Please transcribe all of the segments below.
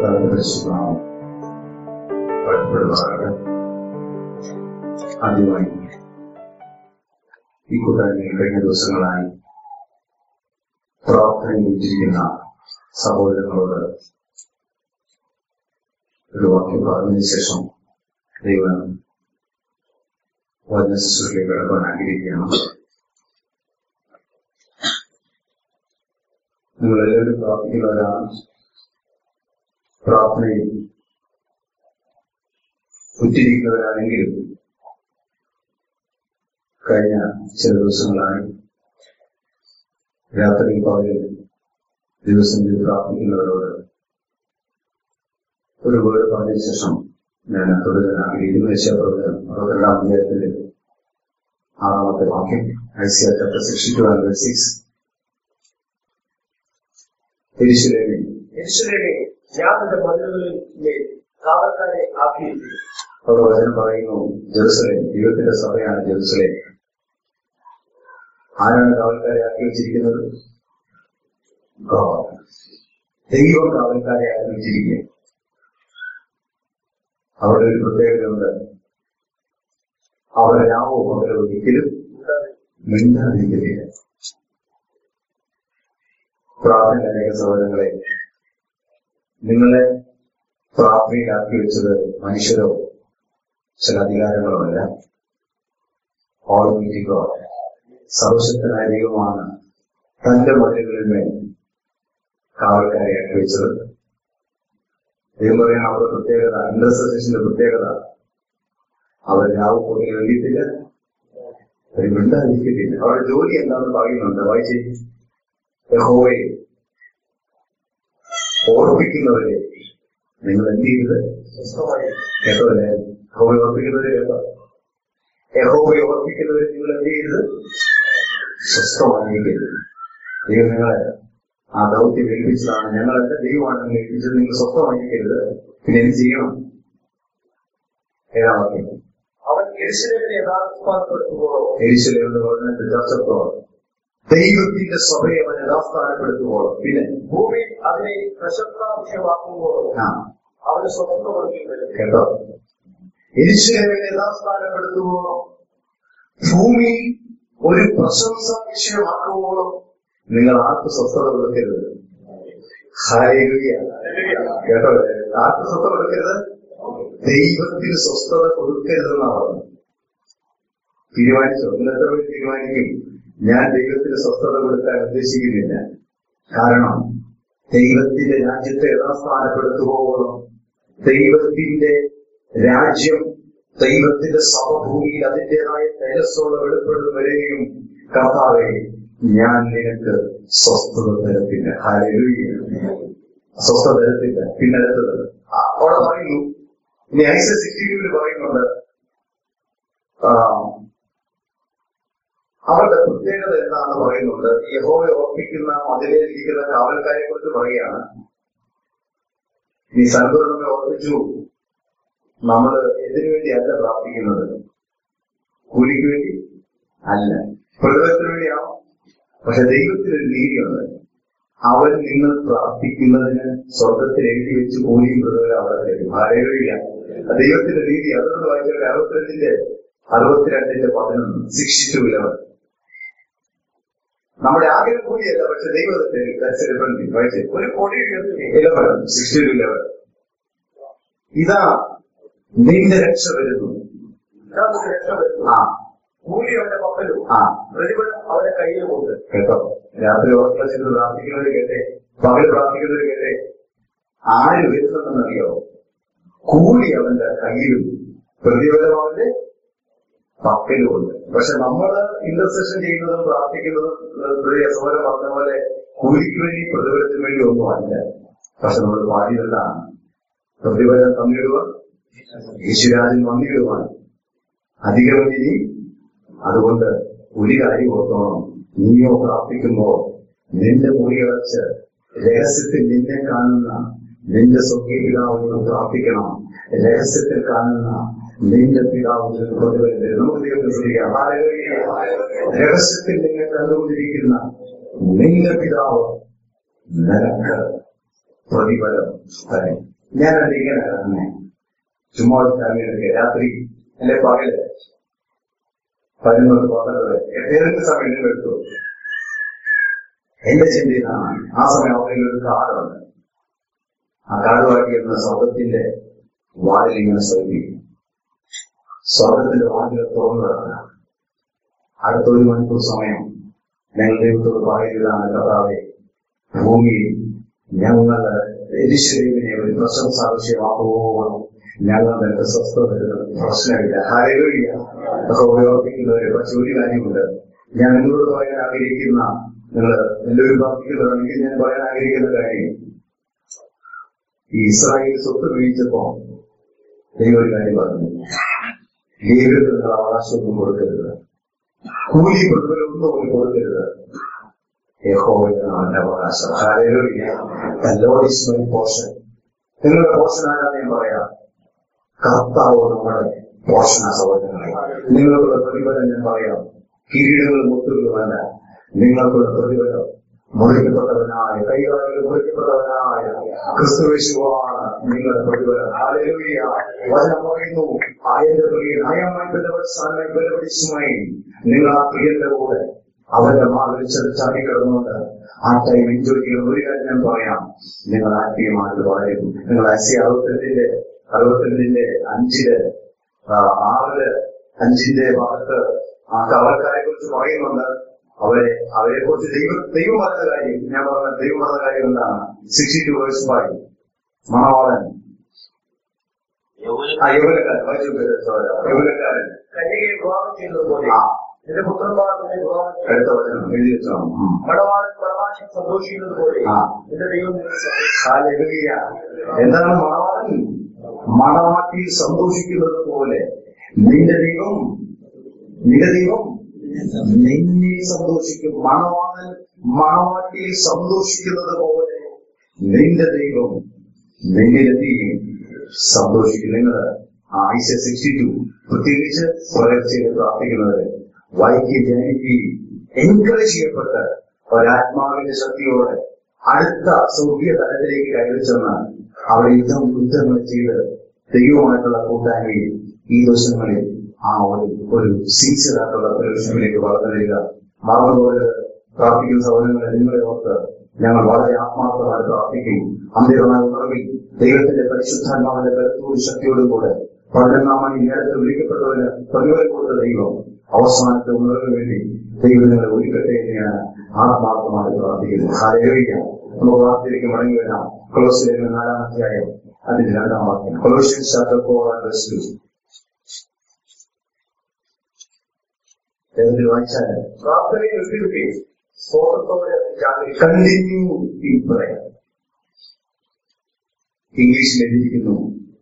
കർത്താവിന്റെ പരിശുദ്ധനാമം വാഴ്ത്തപ്പെടുമാറാകട്ടെ ആദ്യമായി ഈ കൂട്ടായ്മയിൽ കഴിഞ്ഞ ദിവസങ്ങളായി പ്രാർത്ഥനയിൽ വിജയിക്കുന്ന സഹോദരങ്ങളോട് ഒരു വാക്യം പറഞ്ഞതിന് ശേഷം ദൈവം വചന ശുശ്രൂഷയിലേക്ക് കടക്കാൻ ആഗ്രഹിക്കുകയാണ് നിങ്ങളെല്ലാവരും പ്രാർത്ഥിക്കുന്നവരാണ് പ്രാർത്ഥനയിൽ ഉറ്റിരിക്കുന്നവരാണെങ്കിലും കഴിഞ്ഞ ചില ദിവസങ്ങളായി രാത്രി പകൽ ദിവസങ്ങളിൽ പ്രാർത്ഥിക്കുന്നവരോട് ഒരു വേർഡ് പറഞ്ഞതിന് ശേഷം ഞാൻ തുടരാൻ ആഗ്രഹിക്കുന്നു യശാപ്രവർത്തനം അറുപത്തിരണ്ടാം അധ്യായത്തിന്റെ ആറാമത്തെ വാക്യം Isaiah chapter sixty two and six എരിശിലേമേ യെരൂശലേമേ, ഞാൻ നിന്റെ മതിലുകളിൽ മേൽ കാവൽക്കാരെ ആക്കിയിരിക്കുന്നു അവിടെ വചനം പറയുന്നു ജെറുസലേം ദൈവത്തിന്റെ സഭയാണ് ജെറുസലേം ആരാണ് കാവൽക്കാരെ ആക്കി വെച്ചിരിക്കുന്നത് God. ദൈവം കാവൽക്കാരെ ആക്കി വെച്ചിരിക്കുക അവരുടെ ഒരു പ്രത്യേകതയുണ്ട് അവരുടെ രാവോ പകലോ ഒരിക്കലും മിണ്ടാതിരിക്കുന്നില്ല പ്രാർത്ഥന അനേക സഹോദരങ്ങളെ നിങ്ങളെ പ്രാർത്ഥനയിലാക്കി വെച്ചത് മനുഷ്യരോ ചില അധികാരങ്ങളോ അല്ല ഓൾമീറ്റി ഗോഡ് സർവശക്തനായ ദൈവമാണ് തന്റെ മതിലുകളിൽ മേൽ കാവൽക്കാരെ ആക്കി വെച്ചത് ദൈവം പറയുന്ന അവരുടെ പ്രത്യേകത ഇന്റർസെഷന്റെ പ്രത്യേകത അവർ രാവ് പോലെ എഴുതിയിട്ടില്ല അവർ മിണ്ടാതിരിക്കത്തില്ല അവരുടെ ജോലി എന്താണെന്ന് പറയുന്നുണ്ട് വായിച്ചേ യഹോവയെ ഓർപ്പിക്കുന്നവരെ നിങ്ങൾ എന്ത് ചെയ്തത് സ്വസ്ഥമായി കേട്ടോ അല്ലേ യഹോവയെ ഓർപ്പിക്കുന്നവരെ കേട്ടോ യഹോവയെ ഓർപ്പിക്കുന്നവരെ നിങ്ങൾ എന്ത് ചെയ്തത് സ്വസ്ഥമായിരിക്കരുത് ദൈവം നിങ്ങളെ ആ ദൗത്യം ഏൽപ്പിച്ചതാണ് ഞങ്ങളല്ല ദൈവമാണ് നിങ്ങൾ ഏൽപ്പിച്ചത് നിങ്ങൾ സ്വസ്ഥമായിരിക്കരുത് പിന്നെ എന്ത് ചെയ്യണം ഏതാ വാക്യം അവൻ യെരൂശലേമിനെ യഥാസ്ഥാനപ്പെടുത്തുമ്പോഴോ എരിശിലെന്ന് പറഞ്ഞ ചർച്ചത്തോളം ദൈവത്തിന്റെ സഭയെ അവൻ യഥാസ്ഥാനപ്പെടുത്തുവോളം പിന്നെ ഭൂമി അതിനെ പ്രശസ്ത വിഷയമാക്കുമ്പോഴോ ആ അവന് സ്വതന്ത്ര കൊടുക്കുകയും വരും കേട്ടോ എരിശിലേമിനെ യഥാസ്ഥാനപ്പെടുത്തുവോളം ഭൂമി ഒരു പ്രശംസ വിഷയമാക്കുവോളം നിങ്ങൾ ആർക്ക് സ്വസ്ഥത കൊടുക്കരുത് ഹല്ലേലൂയ. കേട്ടോ ആർക്ക് സ്വസ്ഥത കൊടുക്കരുത് ദൈവത്തിന് സ്വസ്ഥത കൊടുക്കരുതെന്നാണ് പറഞ്ഞത് തീരുമാനിച്ചോ നിങ്ങൾ എത്ര പേര് തീരുമാനിക്കും ഞാൻ ദൈവത്തിന് സ്വസ്ഥത കൊടുക്കാൻ ഉദ്ദേശിക്കുന്നില്ല കാരണം ദൈവത്തിന്റെ രാജ്യത്തെ യഥാസ്ഥാനപ്പെടുത്തുവോളം ദൈവത്തിന്റെ രാജ്യം ദൈവത്തിന്റെ സമഭൂമിയിൽ അതിൻ്റെതായ തേജസ്സോടെ വെളിപ്പെടും വരെയും കർത്താവെ ഞാൻ നിനക്ക് സ്വസ്ഥത തരത്തില്ല ഹല്ലേലൂയ സ്വസ്ഥത തരത്തില്ല പിന്നെ അടുത്തത് ആ, അവിടെ പറയുന്നു ഇനി ഐസ സിക്സ്റ്റീനിൽ പറയുന്നുണ്ട് ആ, അവരുടെ പ്രത്യേകത എന്താണെന്ന് പറയുന്നുണ്ട് യഹോവയെ ഓർപ്പിക്കുന്ന മതിലേലിരിക്കുന്ന കാവൽക്കാരെ കുറിച്ച് പറയുകയാണ് നീ സൻബർ നമ്മെ ഓർപ്പിച്ചു നമ്മൾ എന്തിനു വേണ്ടിയല്ല പ്രാർത്ഥിക്കുന്നത് കൂലിക്ക് വേണ്ടി അല്ല പ്രതിഫലത്തിന് വേണ്ടിയാണോ പക്ഷെ ദൈവത്തിനൊരു നീതിയുണ്ട് അവൻ നിങ്ങൾ പ്രാർത്ഥിക്കുന്നതിന് സ്വർഗത്തിൽ എഴുതി വെച്ച് കൂലിയും പ്രതിഫലം അവിടെ തരും ആരെയില്ല ദൈവത്തിന്റെ നീതി അതൊന്ന് വായിച്ചാൽ അറുപത്തിരണ്ടിന്റെ അറുപത്തിരണ്ടിന്റെ പതിനൊന്ന് സിക്സ്റ്റി ടു ഇലവൻ നമ്മുടെ ആഗ്രഹം കൂടിയല്ല പക്ഷെ ദൈവം അത് തരും That's a different thing. വായിച്ചേ ഒരു കൊടി ഉയർത്തി ഇലവൻ സിക്സ്റ്റി ടു ഇലവൻ ഇതാ നിന്റെ രക്ഷ വരുന്നു ഇതാ നിനക്ക് രക്ഷ വരുന്നു ആ കൂലി അവന്റെ പക്കലും ആ പ്രതിഫലം അവന്റെ കയ്യിലുമുണ്ട് കേട്ടോ രാത്രി ഓർമ്മ ചെയ്ത് പ്രാർത്ഥിക്കുന്നവർ കേട്ടെ പകൽ പ്രാർത്ഥിക്കുന്നവർ കേട്ടെ ആര് വരുന്നുണ്ടെന്നറിയോ കൂലി അവന്റെ കയ്യിലും പ്രതിഫലം അവന്റെ പക്കലുമുണ്ട് പക്ഷെ നമ്മള് ഇന്റർസെഷൻ ചെയ്യുന്നതും പ്രാർത്ഥിക്കുന്നതും പ്രിയ സോരം പറഞ്ഞ പോലെ കൂലിക്ക് വേണ്ടി പ്രതിഫലത്തിന് വേണ്ടി ഒന്നും അല്ല പക്ഷെ നമ്മൾ പാടിയതെല്ലാം പ്രതിഫലം തന്നിടുവാൻ യേശുരാജൻ വന്നിടുവാൻ അധികമതിനി അതുകൊണ്ട് ഒരു കാര്യം ഓർത്തോണം നീയോ പ്രാർത്ഥിക്കുമ്പോ നിന്റെ മുറിയടച്ച് രഹസ്യത്തിൽ നിന്നെ കാണുന്ന നിന്റെ സ്വന്തം പിതാവിനോട് പ്രാർത്ഥിക്കണം രഹസ്യത്തിൽ കാണുന്ന നിന്റെ പിതാവിന് പ്രതിഫലം തരും. നമുക്ക് ദൈവത്തെ സ്തുതിക്കാം. ഹല്ലേലൂയ. രഹസ്യത്തിൽ നിന്നെ കണ്ടുകൊണ്ടിരിക്കുന്ന നിന്റെ പിതാവ് നിനക്ക് പ്രതിഫലം തരും ഞാൻ അത് ഇങ്ങനെ തന്നെ ചുമ്മാ ഒരു സമയമൊക്കെ രാത്രി അല്ലെ പകല് പതിനൊന്ന് പന്ത്രണ്ട് വരെ ഏതെങ്കിലും സമയം നിങ്ങൾ എടുത്തു എന്റെ ചിന്ത ഇതാണ് ആ സമയം അവരിൽ ഒരു കാടുണ്ട് ആ കാടുമായിട്ട് എന്ന സ്വർഗത്തിന്റെ വാതിൽ ഇങ്ങനെ ശ്രദ്ധിക്കും സ്വർഗത്തിന്റെ വാതിൽ തുറന്നു കിടക്കുക അടുത്ത ഒരു മണിക്കൂർ സമയം ഞങ്ങൾ ദൈവത്തോട് പറയുന്നതാണ് കർത്താവെ ഭൂമിയിൽ ഞങ്ങൾ എരിശ്വരവിനെ ഒരു പ്രശംസാവിഷയമാക്കുവോളം ഞങ്ങൾ നിനക്ക് സ്വസ്ഥത തരുന്നത് പ്രശ്നമില്ല ഹരവില്ല ഒക്കെ ഉപയോഗിക്കുന്നവരെ പക്ഷെ ഒരു കാര്യമുണ്ട് ഞാൻ നിങ്ങളോട് പറയാൻ ആഗ്രഹിക്കുന്ന നിങ്ങൾ എല്ലാവരും പ്രാർത്ഥിക്കുന്നതാണെങ്കിൽ ഞാൻ പറയാൻ ആഗ്രഹിക്കുന്ന കാര്യം ഈ ഇസ്രായേൽ സ്വത്ത് വീഴ്ചപ്പോ ദൈവം ഒരു കാര്യം പറഞ്ഞു ദൈവത്തിന് നിങ്ങൾ അവകാശമൊന്നും കൊടുക്കരുത് കൂലി പ്രതിഫലമൊന്നും അവർ കൊടുക്കരുത് യഹോവയാണ് അവന്റെ അവകാശം hallelujah. The Lord is my portion. നിങ്ങളുടെ പോർഷൻ ആരാന്ന് ഞാൻ പറയാം കർത്താവ് നമ്മുടെ പോഷണ സഹോദരങ്ങളെ നിങ്ങൾക്കുള്ള പ്രതിഫലം ഞാൻ പറയാം കിരീടങ്ങളും മുത്തുകളുമല്ല നിങ്ങൾക്കുള്ള പ്രതിഫലം മുറിക്കപ്പെട്ടവനായ കൈകാലുകൾ മുറിക്കപ്പെട്ടവനായ ക്രിസ്തുവേശുവാണ് നിങ്ങളുടെ പ്രതിഫലം ഹല്ലേലൂയ. വചനം പറയുന്നു ആയന്റെ പ്രിയൻ അയമായി ബലവത്സാനായി ബലവടിച്ചുമായി നിങ്ങൾ ആ പ്രിയന്റെ കൂടെ അവന്റെ മാറിൽ ചാടി കിടന്നുകൊണ്ട് ആ ടൈം എൻജോയ് ചെയ്യുന്ന ഒരു കാര്യം ഞാൻ പറയാം നിങ്ങൾ ആത്മീയമായിട്ട് വളരും നിങ്ങൾ അസി അറുപത്തിരണ്ടിന്റെ അറുപത്തിരണ്ടിന്റെ അഞ്ചില് ആ, ആറില് അഞ്ചിന്റെ ഭാഗത്ത് ആ കവലക്കാരെ കുറിച്ച് പറയുന്നുണ്ട് അവരെ അവരെ കുറിച്ച് ദൈവം ദൈവം പറഞ്ഞ കാര്യം ഞാൻ പറഞ്ഞ ദൈവം പറഞ്ഞ കാര്യം എന്താണ് സിക്സ്റ്റി ടു വേഴ്സ് ഫൈവ് മണവാളൻ ആ യൗവനക്കാരൻ വായിച്ചു കേട്ടോ, സഹോദരാ. യൗവനക്കാരൻ കന്യകയെ വിവാഹം ചെയ്തതുപോലെ ആ നിന്റെ പുത്രന്മാർ നിന്നെ വിവാഹം ചെയ്യും അടുത്ത വചനം എഴുതി വെച്ചോ ഉം. മണവാളൻ മണവാശി സന്തോഷിക്കുന്നത് പോലെ ആ. നിന്റെ ദൈവം നിന്നെ സന്തോഷിക്കും ഹല്ലേലൂയ. എന്താണ് മണവാളൻ മണവാട്ടിയിൽ സന്തോഷിക്കുന്നത് പോലെ നിന്റെ ദൈവം നിന്റെ ദൈവം നിന്നെ സന്തോഷിക്കും മണവാളൻ മണവാട്ടിയിൽ സന്തോഷിക്കുന്നത് പോലെ നിന്റെ ദൈവം നിന്നിലെത്തിയും സന്തോഷിക്കും നിങ്ങൾ ആയിഷ സിക്സ്റ്റി ടു പ്രത്യേകിച്ച് പ്രയർ ചെയ്ത് പ്രാർത്ഥിക്കുന്നവര് വായിക്കുകയും ധ്യാനിക്കുകയും എൻകറേജ് ചെയ്യപ്പെട്ട് ഒരാത്മാവിന്റെ ശക്തിയോടെ അടുത്ത സ്വർഗീയ തലത്തിലേക്ക് കയറി ചെന്ന് അവിടെ യുദ്ധം യുദ്ധങ്ങൾ ചെയ്ത് ദൈവമായിട്ടുള്ള കൂട്ടായ്മയിൽ ഈ ദിവസങ്ങളിൽ ആ ഒരു ഒരു സിൻസിയർ ആയിട്ടുള്ള ഒരു വിഷയത്തിലേക്ക് വളർന്നു വരിക മറന്നുപോലെ പ്രാർത്ഥിക്കുന്ന സൗകര്യങ്ങളെ നിങ്ങളെ ഓർത്ത് ഞങ്ങൾ വളരെ ആത്മാർത്ഥമായി പ്രാർത്ഥിക്കും അന്ത്യമായ ഉണർവിൽ ദൈവത്തിന്റെ പരിശുദ്ധാത്മാവിന്റെ കരുത്തോടും ശക്തിയോടും കൂടെ പതിനൊന്നാം മണി നേരത്തെ വിളിക്കപ്പെട്ടവന് പ്രതിഫലം കൊടുത്ത ദൈവം അവസാനത്തെ ഉണർവിന് വേണ്ടി ദൈവം നിങ്ങളെ ഒരുക്കട്ടെ എന്ന് ആത്മാർത്ഥമായി പ്രാർത്ഥിക്കുന്നു ഹല്ലേലൂയ നമുക്ക് പ്രാർത്ഥിക്കും മടങ്ങി വരാം കൊളോസിലെ നാലാം അധ്യായം അതിന്റെ രണ്ടാം വാക്യം Colossians chapter four and verse two ഏതൊരു വായിച്ചാൽ പ്രാർത്ഥനയിൽ വിട്ടുകിട്ടി സ്തോത്രത്തോടെ അത് ജാഗരിക്കണം കണ്ടിന്യൂ ഇൻ പ്രയർ ഇംഗ്ലീഷിൽ എഴുതിയിരിക്കുന്നു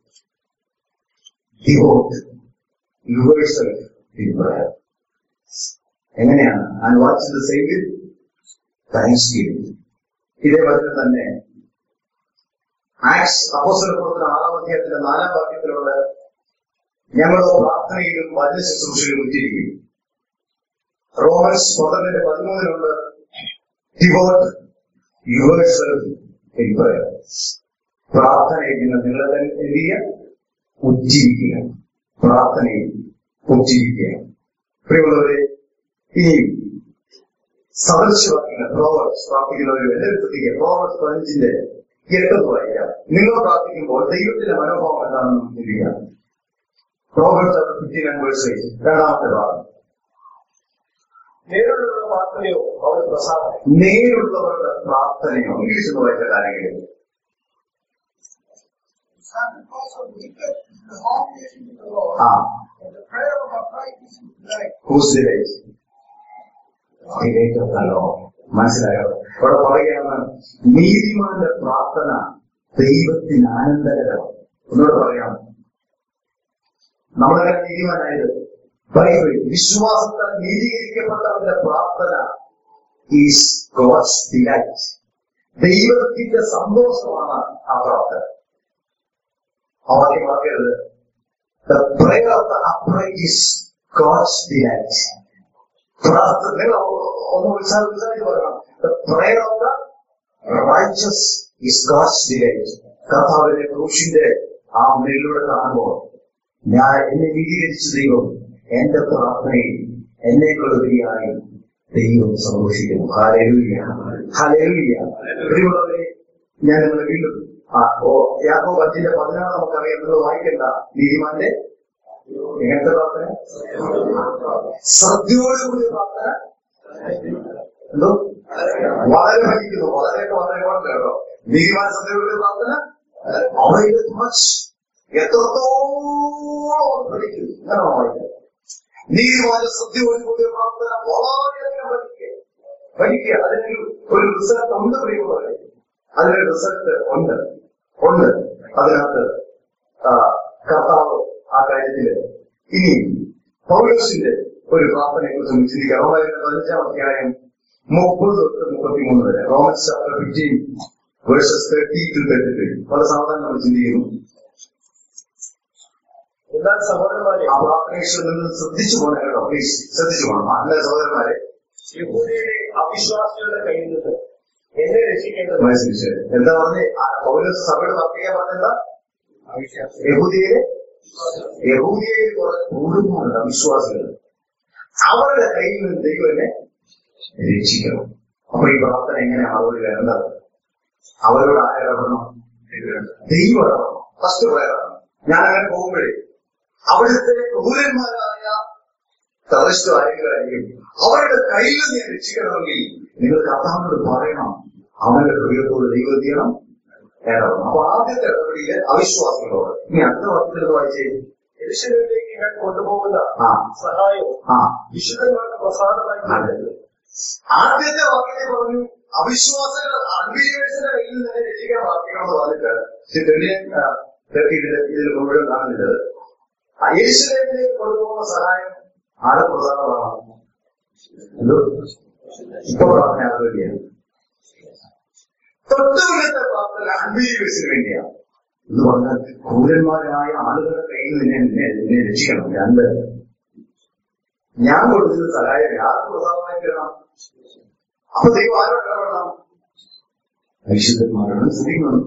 ഡിവോട്ട് യുവേഴ്സൽ ഇൻ പ്രയർ എങ്ങനെയാണ് and what's the saviour thanksgiving ഇതേ വചനം തന്നെ ആക്സ് അപ്പോസ്തല പ്രവർത്തന ആറാം അധ്യായത്തിന്റെ നാലാം വാക്യത്തിലുണ്ട് ഞങ്ങളോ പ്രാർത്ഥനയിലും വചന ശുശ്രൂഷയിലും ഉറ്റിരിക്കും റോമൻസ് പന്ത്രണ്ടിന്റെ പതിമൂന്നിലുണ്ട് ഡിവോട്ട് യുവേഴ്സെൽഫ് ഇൻ പ്രയർ പ്രാർത്ഥനയിൽ നിങ്ങൾ നിങ്ങളെ തന്നെ എന്ത് ചെയ്യുക ഉജ്ജീവിക്കുക പ്രാർത്ഥനയിൽ ഉജ്ജീവിക്കുക പ്രിയമുള്ളവരെ ഇനിയും സദൃശവാക്യങ്ങൾ പ്രോവർസ് പ്രാർത്ഥിക്കുന്നവർ എല്ലാവരും ശ്രദ്ധിക്കുക പ്രോവർസ് പതിനഞ്ചിന്റെ എട്ടെന്ന് വായിക്കാം നിങ്ങൾ പ്രാർത്ഥിക്കുമ്പോൾ ദൈവത്തിന്റെ മനോഭാവം എന്താണെന്ന് നമുക്ക് ചിന്തിക്കാം പ്രോവർസ് ഫിഫ്റ്റീൻ ആൻഡ് വേഴ്സ് രണ്ടാമത്തെ ഭാഗം നേരിലുള്ള പ്രാർത്ഥനയോ അവന് പ്രസാദം നേരുള്ളവരുടെ പ്രാർത്ഥനയോ ഇംഗ്ലീഷ് എന്ന് വായിച്ച കാര്യങ്ങളിൽ sacrifice of wicked is the abomination to the Lord. ആ And the prayer of a righteous is like whose delight delight of the law മനസ്സിലായോ ഇവിടെ പറയുകയാണ് നീതിമാന്റെ പ്രാർത്ഥന ദൈവത്തിന് ആനന്ദകരം ഒന്നുകൂടെ പറയാം നമ്മളെ നീതിമാനായത് ബൈബിൾ വിശ്വാസത്താൽ നീതീകരിക്കപ്പെട്ടവന്റെ പ്രാർത്ഥന ഈസ് ഗോഡ്സ് ഡിലൈറ്റ് ദൈവത്തിന്റെ സന്തോഷമാണ് ആ പ്രാർത്ഥന ആ വാക്യം മറക്കരുത് The prayer of the upright is God's delight. പ്രാർത്ഥന നിങ്ങൾ ഒന്ന് ഉത്സാഹിച്ച് പറയണം The prayer of the righteous is God's delight. കർത്താവിനെ ക്രൂശിന്റെ ആ മേലിലൂടെ കാണുമ്പോൾ ഞാൻ എന്നെ വിധീകരിച്ച ദൈവം എന്റെ പ്രാർത്ഥനയിൽ എന്നെക്കുള്ളതിയായി ദൈവം സന്തോഷിക്കുന്നു ഹാലേലുയ്യ ഹാലേലുയ്യ പ്രിയമുള്ളവരെ ഞാൻ നിങ്ങളെ വീണ്ടും ആ ഓ യാക്കോ അഞ്ചിന്റെ പതിനാറ് നമുക്കറിയാം നിങ്ങൾ വായിക്കണ്ട നീതിമാന്റെ എങ്ങനത്തെ പ്രാർത്ഥന ശ്രദ്ധയോടുകൂടി പ്രാർത്ഥന എന്തോ വളരെ ഫലിക്കുന്നു വളരെയൊക്കെ വളരെ important കേട്ടോ നീതിമാൻ ശ്രദ്ധയോടുകൂടി പ്രാർത്ഥന അവയുടെ മച്ച് എത്രത്തോളം ഫലിക്കും ഇങ്ങനെ വായിക്കാം നീതിമാന ശ്രദ്ധയോടുകൂടിയ പ്രാർത്ഥന വളരെയധികം ഫലിക്കുക ഫലിക്കുക അതിനൊരു ഒരു റിസൾട്ട് ഉണ്ട് പ്രിയമുള്ളവരെ അതിനൊരു റിസൾട്ട് ഉണ്ട് ഉണ്ട് അതിനകത്ത് ആ, കർത്താവ് ആ കാര്യത്തില് ഇനി പൗലോസിന്റെ ഒരു പ്രാർത്ഥനയെ കുറിച്ച് നമുക്ക് ചിന്തിക്കാം റോമായുടെ പതിനഞ്ചാം അധ്യായം മുപ്പത് തൊട്ട് മുപ്പത്തിമൂന്ന് വരെ Romans chapter fifteen verses thirty two thirty three പല സാധാരണ നമ്മൾ ചിന്തിക്കുന്നു എന്നാൽ സഹോദരന്മാരെ ആ പ്രാർത്ഥനയിൽ നിങ്ങൾ ശ്രദ്ധിച്ചു പോകണം കേട്ടോ പ്ലീസ് ശ്രദ്ധിച്ചു പോകണം അല്ല സഹോദരന്മാരെ യഹൂദയുടെ അവിശ്വാസികളുടെ കയ്യിൽ നിന്ന് എന്നെ രക്ഷിക്കേണ്ടത് മനസ്സിലായി എന്താ പറഞ്ഞേ ആ പൗലോസ് സഭയുടെ വർത്തിക്കാൻ പറഞ്ഞെന്താ യഹൂദിയിലെ യഹൂദിയയിൽ കുറെ കുടുംബമുണ്ട് അവിശ്വാസികൾ അവരുടെ കയ്യിൽ നിന്ന് ദൈവം എന്നെ രക്ഷിക്കണം അപ്പൊ ഈ പ്രാർത്ഥന എങ്ങനെയാണ് അവരോട് വേണ്ടത് അവരോട് ആരിടപെടണം ദൈവം ഇടപെടണം ഫസ്റ്റ് പ്രയറാണ് ഞാൻ അങ്ങനെ പോകുമ്പോഴേ അവിടുത്തെ ക്രൂരന്മാരായ തറസ്റ്റോ ആരെങ്കിലും അവരുടെ കയ്യിൽ നിന്ന് ഞാൻ രക്ഷിക്കണമെങ്കിൽ നിങ്ങൾ കർത്താവിനോട് പറയണം അവന്റെ ഹൃദയത്തോട് ദൈവം എന്ത് ചെയ്യണം ഇടപെടണം അപ്പൊ ആദ്യത്തെ ഇടപെടിയില് അവിശ്വാസികളോട് ഇനി അടുത്ത വാക്യത്തിൽ വായിച്ചേ യരിശലേമിലേക്ക് ഞാൻ കൊണ്ടുപോകുന്ന ആ സഹായവും ആ വിശുദ്ധന്മാർക്ക് പ്രസാദമായി അതെ. ആദ്യത്തെ വാക്യത്തിൽ പറഞ്ഞു അവിശ്വാസികൾ അൺബിലീവേഴ്സിന്റെ കയ്യിൽ നിന്ന് തന്നെ രക്ഷിക്കാൻ പ്രാർത്ഥിക്കണമെന്ന് പറഞ്ഞിട്ട് പക്ഷെ തെളിയൻ ഇതിൽ ഇതിൽ മുഴുവൻ കാണുന്നത് യേശുദേവിലേക്ക് കൊണ്ടുപോകുന്ന സഹായം ആരെ പ്രസാദമാണ് എന്തോ ഇപ്പൊ പ്രാർത്ഥന ആർക്ക് വേണ്ടിയാണ് തൊട്ടുമുന്നത്തെ പ്രാർത്ഥന അൺബിലീവേഴ്സിന് വേണ്ടിയാണ് എന്ന് പറഞ്ഞാൽ ക്രൂരന്മാരായ ആളുകളുടെ കയ്യിൽ നിന്ന് എന്നെ എന്നെ രക്ഷിക്കണം രണ്ട് ഞാൻ കൊടുക്കുന്ന സഹായം ആർക്ക് പ്രസാദമായി തീരണം അപ്പൊ ദൈവം ആരോട് ഇടപെടണം വിശുദ്ധന്മാരോട് സ്ത്രീകളും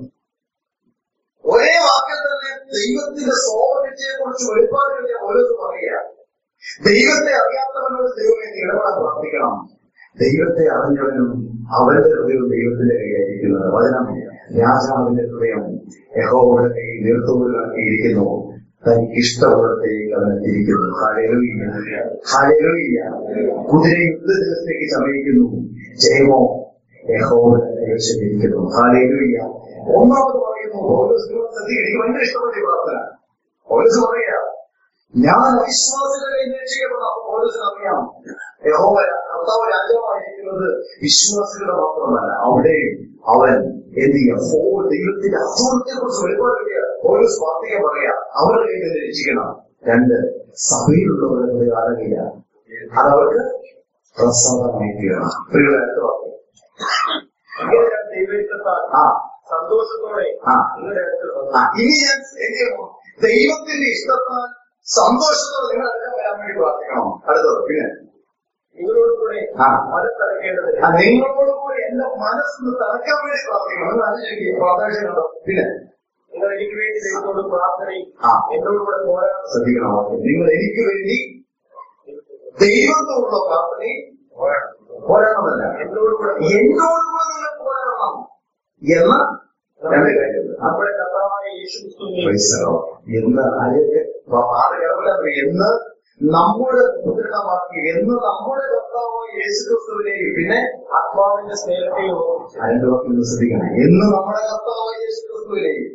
ഒരേ വാക്കിൽ തന്നെ ദൈവത്തിന്റെ സോവറിറ്റിയെ കുറിച്ച് വെളിപ്പാടുകളെ ഓരോന്ന് പറയുക ദൈവത്തെ അറിയാത്തവനോട് ദൈവമേ നീ ഇടപെടാൻ പ്രാർത്ഥിക്കണം ദൈവത്തെ അറിഞ്ഞവനും അവന്റെ ഹൃദയവും ദൈവത്തിന്റെ കൈയായിരിക്കുന്നത് വചനം രാജാവിന്റെ ഹൃദയം യഹോവയുടെ കൈയിൽ നീർത്തുകൊണ്ടിരിക്കുന്നു തനിക്ക് ഇഷ്ടമുള്ളത്തേക്ക് അവൻ തിരിക്കുന്നു ഹാലേലുയ്യ ഹാലേലുയ്യ കുതിര യുദ്ധ ദിവസത്തേക്ക് സമയിക്കുന്നു ജയമോ യഹോവയുടെ കൈവശമിരിക്കുന്നു ഹാലേലുയ്യ ഒന്നാമത് പറയുന്നു പൗലോസ് ശ്രദ്ധിക്കുക എനിക്ക് ഭയങ്കര ഇഷ്ടപ്പെട്ട ഈ പ്രാർത്ഥന പൗലോസ് പറയാ ഞാൻ അവിശ്വാസികളെ രക്ഷിക്കപ്പെടാം അപ്പൊ പൗലോസിന് അറിയാം യഹോവ കർത്താവ് രാജാവായിരിക്കുന്നത് വിശ്വാസികളുടെ മാത്രമല്ല അവിടെ അവൻ എന്ത് ചെയ്യാം ഓ ദൈവത്തിന്റെ അതോറിറ്റിയെ കുറിച്ച് വെളിപ്പാട് കിട്ടിയ പൗലോസ് പ്രാർത്ഥിക്കാൻ പറയാ അവരുടെ കയ്യിൽ നിന്ന് രക്ഷിക്കണം രണ്ട് സഭയിലുള്ളവരുടെ ഹൃദയം ആരങ്ങില്ല അതവർക്ക് പ്രസാദമായി തീരണം പ്രിയരുടെ അടുത്ത വാക്യം ഇങ്ങനെ ഞാൻ ദൈവത്താൽ ആ സന്തോഷത്തോടെ ആ. നിങ്ങളുടെ അടുക്കൽ ആ, വന്നു ഇനി ഞാൻ എന്ത് ചെയ്യണം ദൈവത്തിന്റെ ഇഷ്ടത്താൽ സന്തോഷത്തോടെ നിങ്ങൾ അടുക്കാൻ വരാൻ വേണ്ടി പ്രാർത്ഥിക്കണം അടുത്തത് പിന്നെ നിങ്ങളോട് കൂടെ ആ. മനസ്സടക്കേണ്ടതിന് ആ, നിങ്ങളോട് കൂടി എന്റെ മനസ്സൊന്ന് തറക്കാൻ വേണ്ടി പ്രാർത്ഥിക്കണം എന്ന് ആലോചിക്കുക പ്രാർത്ഥന കണ്ടോ പിന്നെ നിങ്ങൾ എനിക്ക് വേണ്ടി ദൈവത്തോട് പ്രാർത്ഥനയും ആ. എന്നോട് കൂടെ പോരാടും ശ്രദ്ധിക്കണം വാക്യം. നിങ്ങൾ എനിക്ക് വേണ്ടി ദൈവത്തോടുള്ള പ്രാർത്ഥനയും പോരാടണമെന്നല്ല എന്നോട് കൂടെ എന്നോട് കൂടെ നിങ്ങൾ പോരാടണം എന്ന രണ്ട് കാര്യമുണ്ട് ആ, നമ്മുടെ കർത്താവായ യേശു ക്രിസ്തുവിനെ Praise the Lord. എന്ന് ആരെയൊക്കെ ആറ് കിടപ്പില്ല എന്ന് നമ്മുടെ പുത്രമാക്കി എന്ന് നമ്മുടെ കർത്താവായ യേശു ക്രിസ്തുവിനെയും പിന്നെ ആത്മാവിന്റെ സ്നേഹത്തെയും ഓർമ്മിച്ച് രണ്ട് വാക്കിൽ ശ്രദ്ധിക്കണം എന്ന് നമ്മുടെ കർത്താവായ യേശു ക്രിസ്തുവിനെയും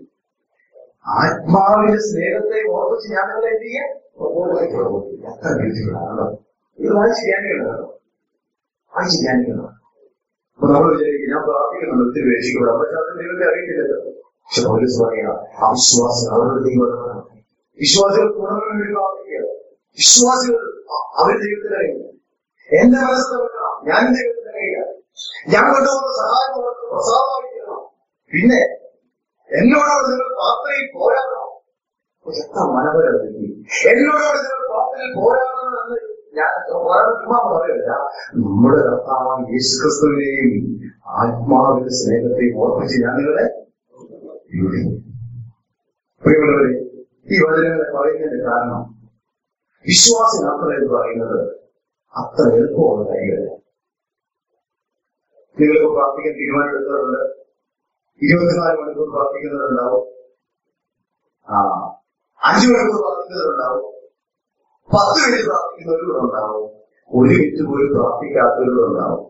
ആത്മാവിന്റെ സ്നേഹത്തെ ഓർമ്മിച്ച് ഞാൻ നിങ്ങളെ എന്ത് ചെയ്യാം എത്ര beautiful ആണല്ലോ. ഇത് വായിച്ച് ധ്യാനിക്കണം വായിച്ച് ധ്യാനിക്കണം അപ്പൊ നമ്മൾ വിചാരിക്കും ഞാൻ പ്രാർത്ഥിക്കുന്നുണ്ട് ഒത്തിരി രക്ഷിക്കപ്പെടാം പക്ഷെ അത് ദൈവത്തെ അറിയിട്ടില്ലല്ലോ പക്ഷെ പോലീസ് പറയാ അവിശ്വാസികൾ അവരുടെ ദൈവം ഇടപെടണം. വിശ്വാസികൾ ഗുണത്തിന് വേണ്ടി പ്രാർത്ഥിക്കുക വിശ്വാസികൾ അ- അവർ ദൈവത്തിന് അറിയില്ല എന്റെ മനസ്സ് തുറക്കണം ഞാൻ ദൈവത്തിന് അറിയില്ല ഞാൻ കൊണ്ടുപോകുന്ന സഹായം അവർക്ക് പ്രസാദമായിരിക്കണം പിന്നെ എന്നോടോട് നിങ്ങൾ പ്രാർത്ഥനയിൽ പോരാടണം അപ്പൊ എത്ര മനോഹരമായിരിക്കും എന്നോടോട് നിങ്ങൾ പ്രാർത്ഥനയിൽ പോരാടണം എന്ന് ഞാൻ പോരാടം ചുമ്മാ പറയല്ല നമ്മുടെ കർത്താവായ യേശു ക്രിസ്തുവിനെയും ആത്മാവിന്റെ സ്നേഹത്തെയും ഓർമ്മിച്ച് ഞാൻ നിങ്ങളെ ബ്യൂട്ടി പ്രിയമുള്ളവരെ ഈ വചനങ്ങളെ പറയുന്നതിന്റെ കാരണം വിശ്വാസ യാത്ര എന്ന് പറയുന്നത് അത്ര എളുപ്പമുള്ള കാര്യമല്ല നിങ്ങളിപ്പോ പ്രാർത്ഥിക്കാൻ തീരുമാനമെടുത്തവരുണ്ട് ഇരുപത്തിനാല് മണിക്കൂർ പ്രാർത്ഥിക്കുന്നവരുണ്ടാവും ആ അഞ്ചു മണിക്കൂർ പ്രാർത്ഥിക്കുന്നവരുണ്ടാവും പത്ത് മിനിറ്റ് പ്രാർത്ഥിക്കുന്നവരുണ്ടാവും ഒരു മിനിറ്റ് പോലും പ്രാർത്ഥിക്കാത്തവരുണ്ടാവും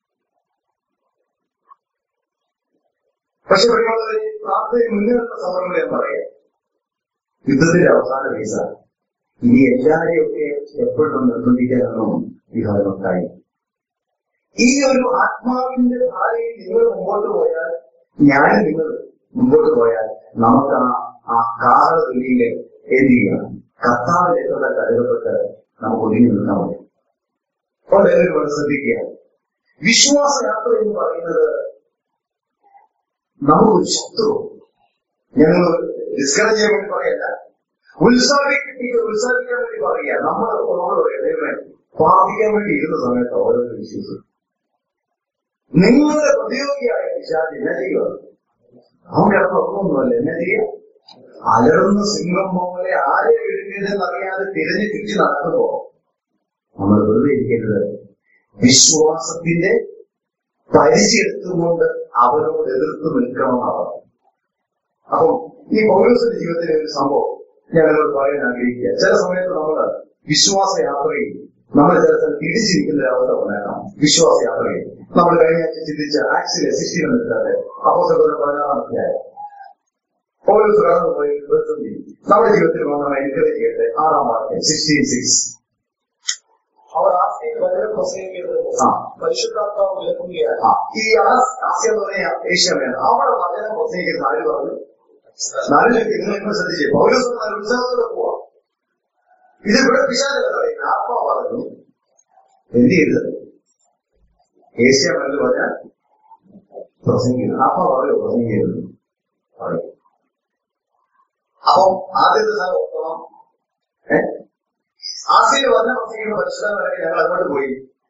പക്ഷെ പ്രിയമുള്ളവരെ പ്രാർത്ഥനയിൽ മുന്നേറുന്ന സമരങ്ങൾ ഞാൻ പറയാം യുദ്ധത്തിന്റെ അവസാന വീസ ഇനി എല്ലാരെയൊക്കെ എപ്പോഴും നിർബന്ധിക്കാനൊന്നും വിഹാരമൊക്കായി ഈ ഒരു ആത്മാവിന്റെ ധാരയിൽ നിങ്ങൾ മുമ്പോട്ട് പോയാൽ ഞാൻ നിങ്ങൾ മുമ്പോട്ട് പോയാൽ നമുക്ക് ആ ആ കാല തുല്യയിൽ എന്ത് ചെയ്യണം കർത്താവിലേക്കുള്ള കരുതപ്പെട്ട് നമുക്ക് ഒതുങ്ങി നിൽക്കാൻ മതി അപ്പോൾ എല്ലാവരും ഇവിടെ ശ്രദ്ധിക്കുക വിശ്വാസ യാത്ര എന്ന് പറയുന്നത് നമുക്കൊരു ശത്രു ഞങ്ങൾ ഡിസ്കറേജ് ചെയ്യാൻ വേണ്ടി പറയല്ല ഉത്സാഹിപ്പിക്കുക ഉത്സാഹിക്കാൻ വേണ്ടി പറയുക നമ്മൾ നമ്മൾ ദൈവമേ പ്രാർത്ഥിക്കാൻ വേണ്ടി ഇരുന്ന സമയത്ത് ഓരോരുത്തർ വിശ്വസിക്കും നിങ്ങളുടെ പ്രതിയോഗിയായ പിശാച് എന്നാ ചെയ്യുക അവൻ കിടന്ന് ഉറങ്ങുന്നതല്ല എന്നാ ചെയ്യുക അലറുന്ന സിംഹം പോലെ ആരെ വിഴുങ്ങിയതെന്നറിയാതെ തിരഞ്ഞു ചുറ്റി നടക്കുമ്പോ നമ്മൾ വെറുതെ ഇരിക്കരുത് വിശ്വാസത്തിന്റെ പരിചയെടുത്തുകൊണ്ട് അവനോട് എതിർത്ത് നിൽക്കണമെന്നാണ് അപ്പം ഈ പൗരസിന്റെ ജീവിതത്തിലെ ഒരു സംഭവം ഞാൻ നിങ്ങളോട് പറയാൻ ആഗ്രഹിക്കുക ചില സമയത്ത് നമ്മൾ വിശ്വാസ യാത്രയിൽ നമ്മൾ ചില സ്ഥലത്ത് ഇടിച്ചിരിക്കുന്ന ഒരു അവസ്ഥ ഉണ്ടാക്കാം വിശ്വാസ യാത്രയിൽ നമ്മൾ കഴിഞ്ഞ ആഴ്ച ചിന്തിച്ച ആക്സിലെ സിക്സ്റ്റീൻ എടുത്താല് അപ്പോ പതിനാറാം അധ്യായം പൗരസ് കടന്നുപോയി പ്രതിസന്ധി നമ്മുടെ ജീവിതത്തിൽ വന്ന എൻകറേജ് ചെയ്യട്ടെ ആറാം വാക്യം സിക്സ്റ്റീൻ സിക്സ് അവർ ആസ്തിയിൽ വചനം പ്രസംഗിക്കുന്നത് ആ. പരിശുദ്ധാത്മാവ് വിലക്കുകയാണ് ആ, ഈ ആസ്- ആസ്യ എന്ന് പറഞ്ഞ ഏഷ്യമേന അവിടെ വചനം പ്രസംഗിക്കുന്ന ആര് പറഞ്ഞു നാല് നിങ്ങൾ നിങ്ങൾ ശ്രദ്ധിച്ചേ പൗലോസ് നല്ല ഉത്സാഹത്തോടെ പോവാ ഇത് ഇവിടെ പിശാചല്ല പറയുന്നത് ആത്മാ പറഞ്ഞു എന്ത് ചെയ്ത് ഏഷ്യമല്ല പറഞ്ഞ പ്രസംഗിക്കുന്നു ആത്മാ പറയോ പ്രസംഗിക്കുന്നത് പറയും അപ്പം ആദ്യത്തെ സ്ഥലം ഓർക്കണം ഏ ആസിയിൽ വന്ന പ്രസംഗിക്കുന്ന പരിശുദ്ധം ഞങ്ങൾ അങ്ങോട്ട് പോയി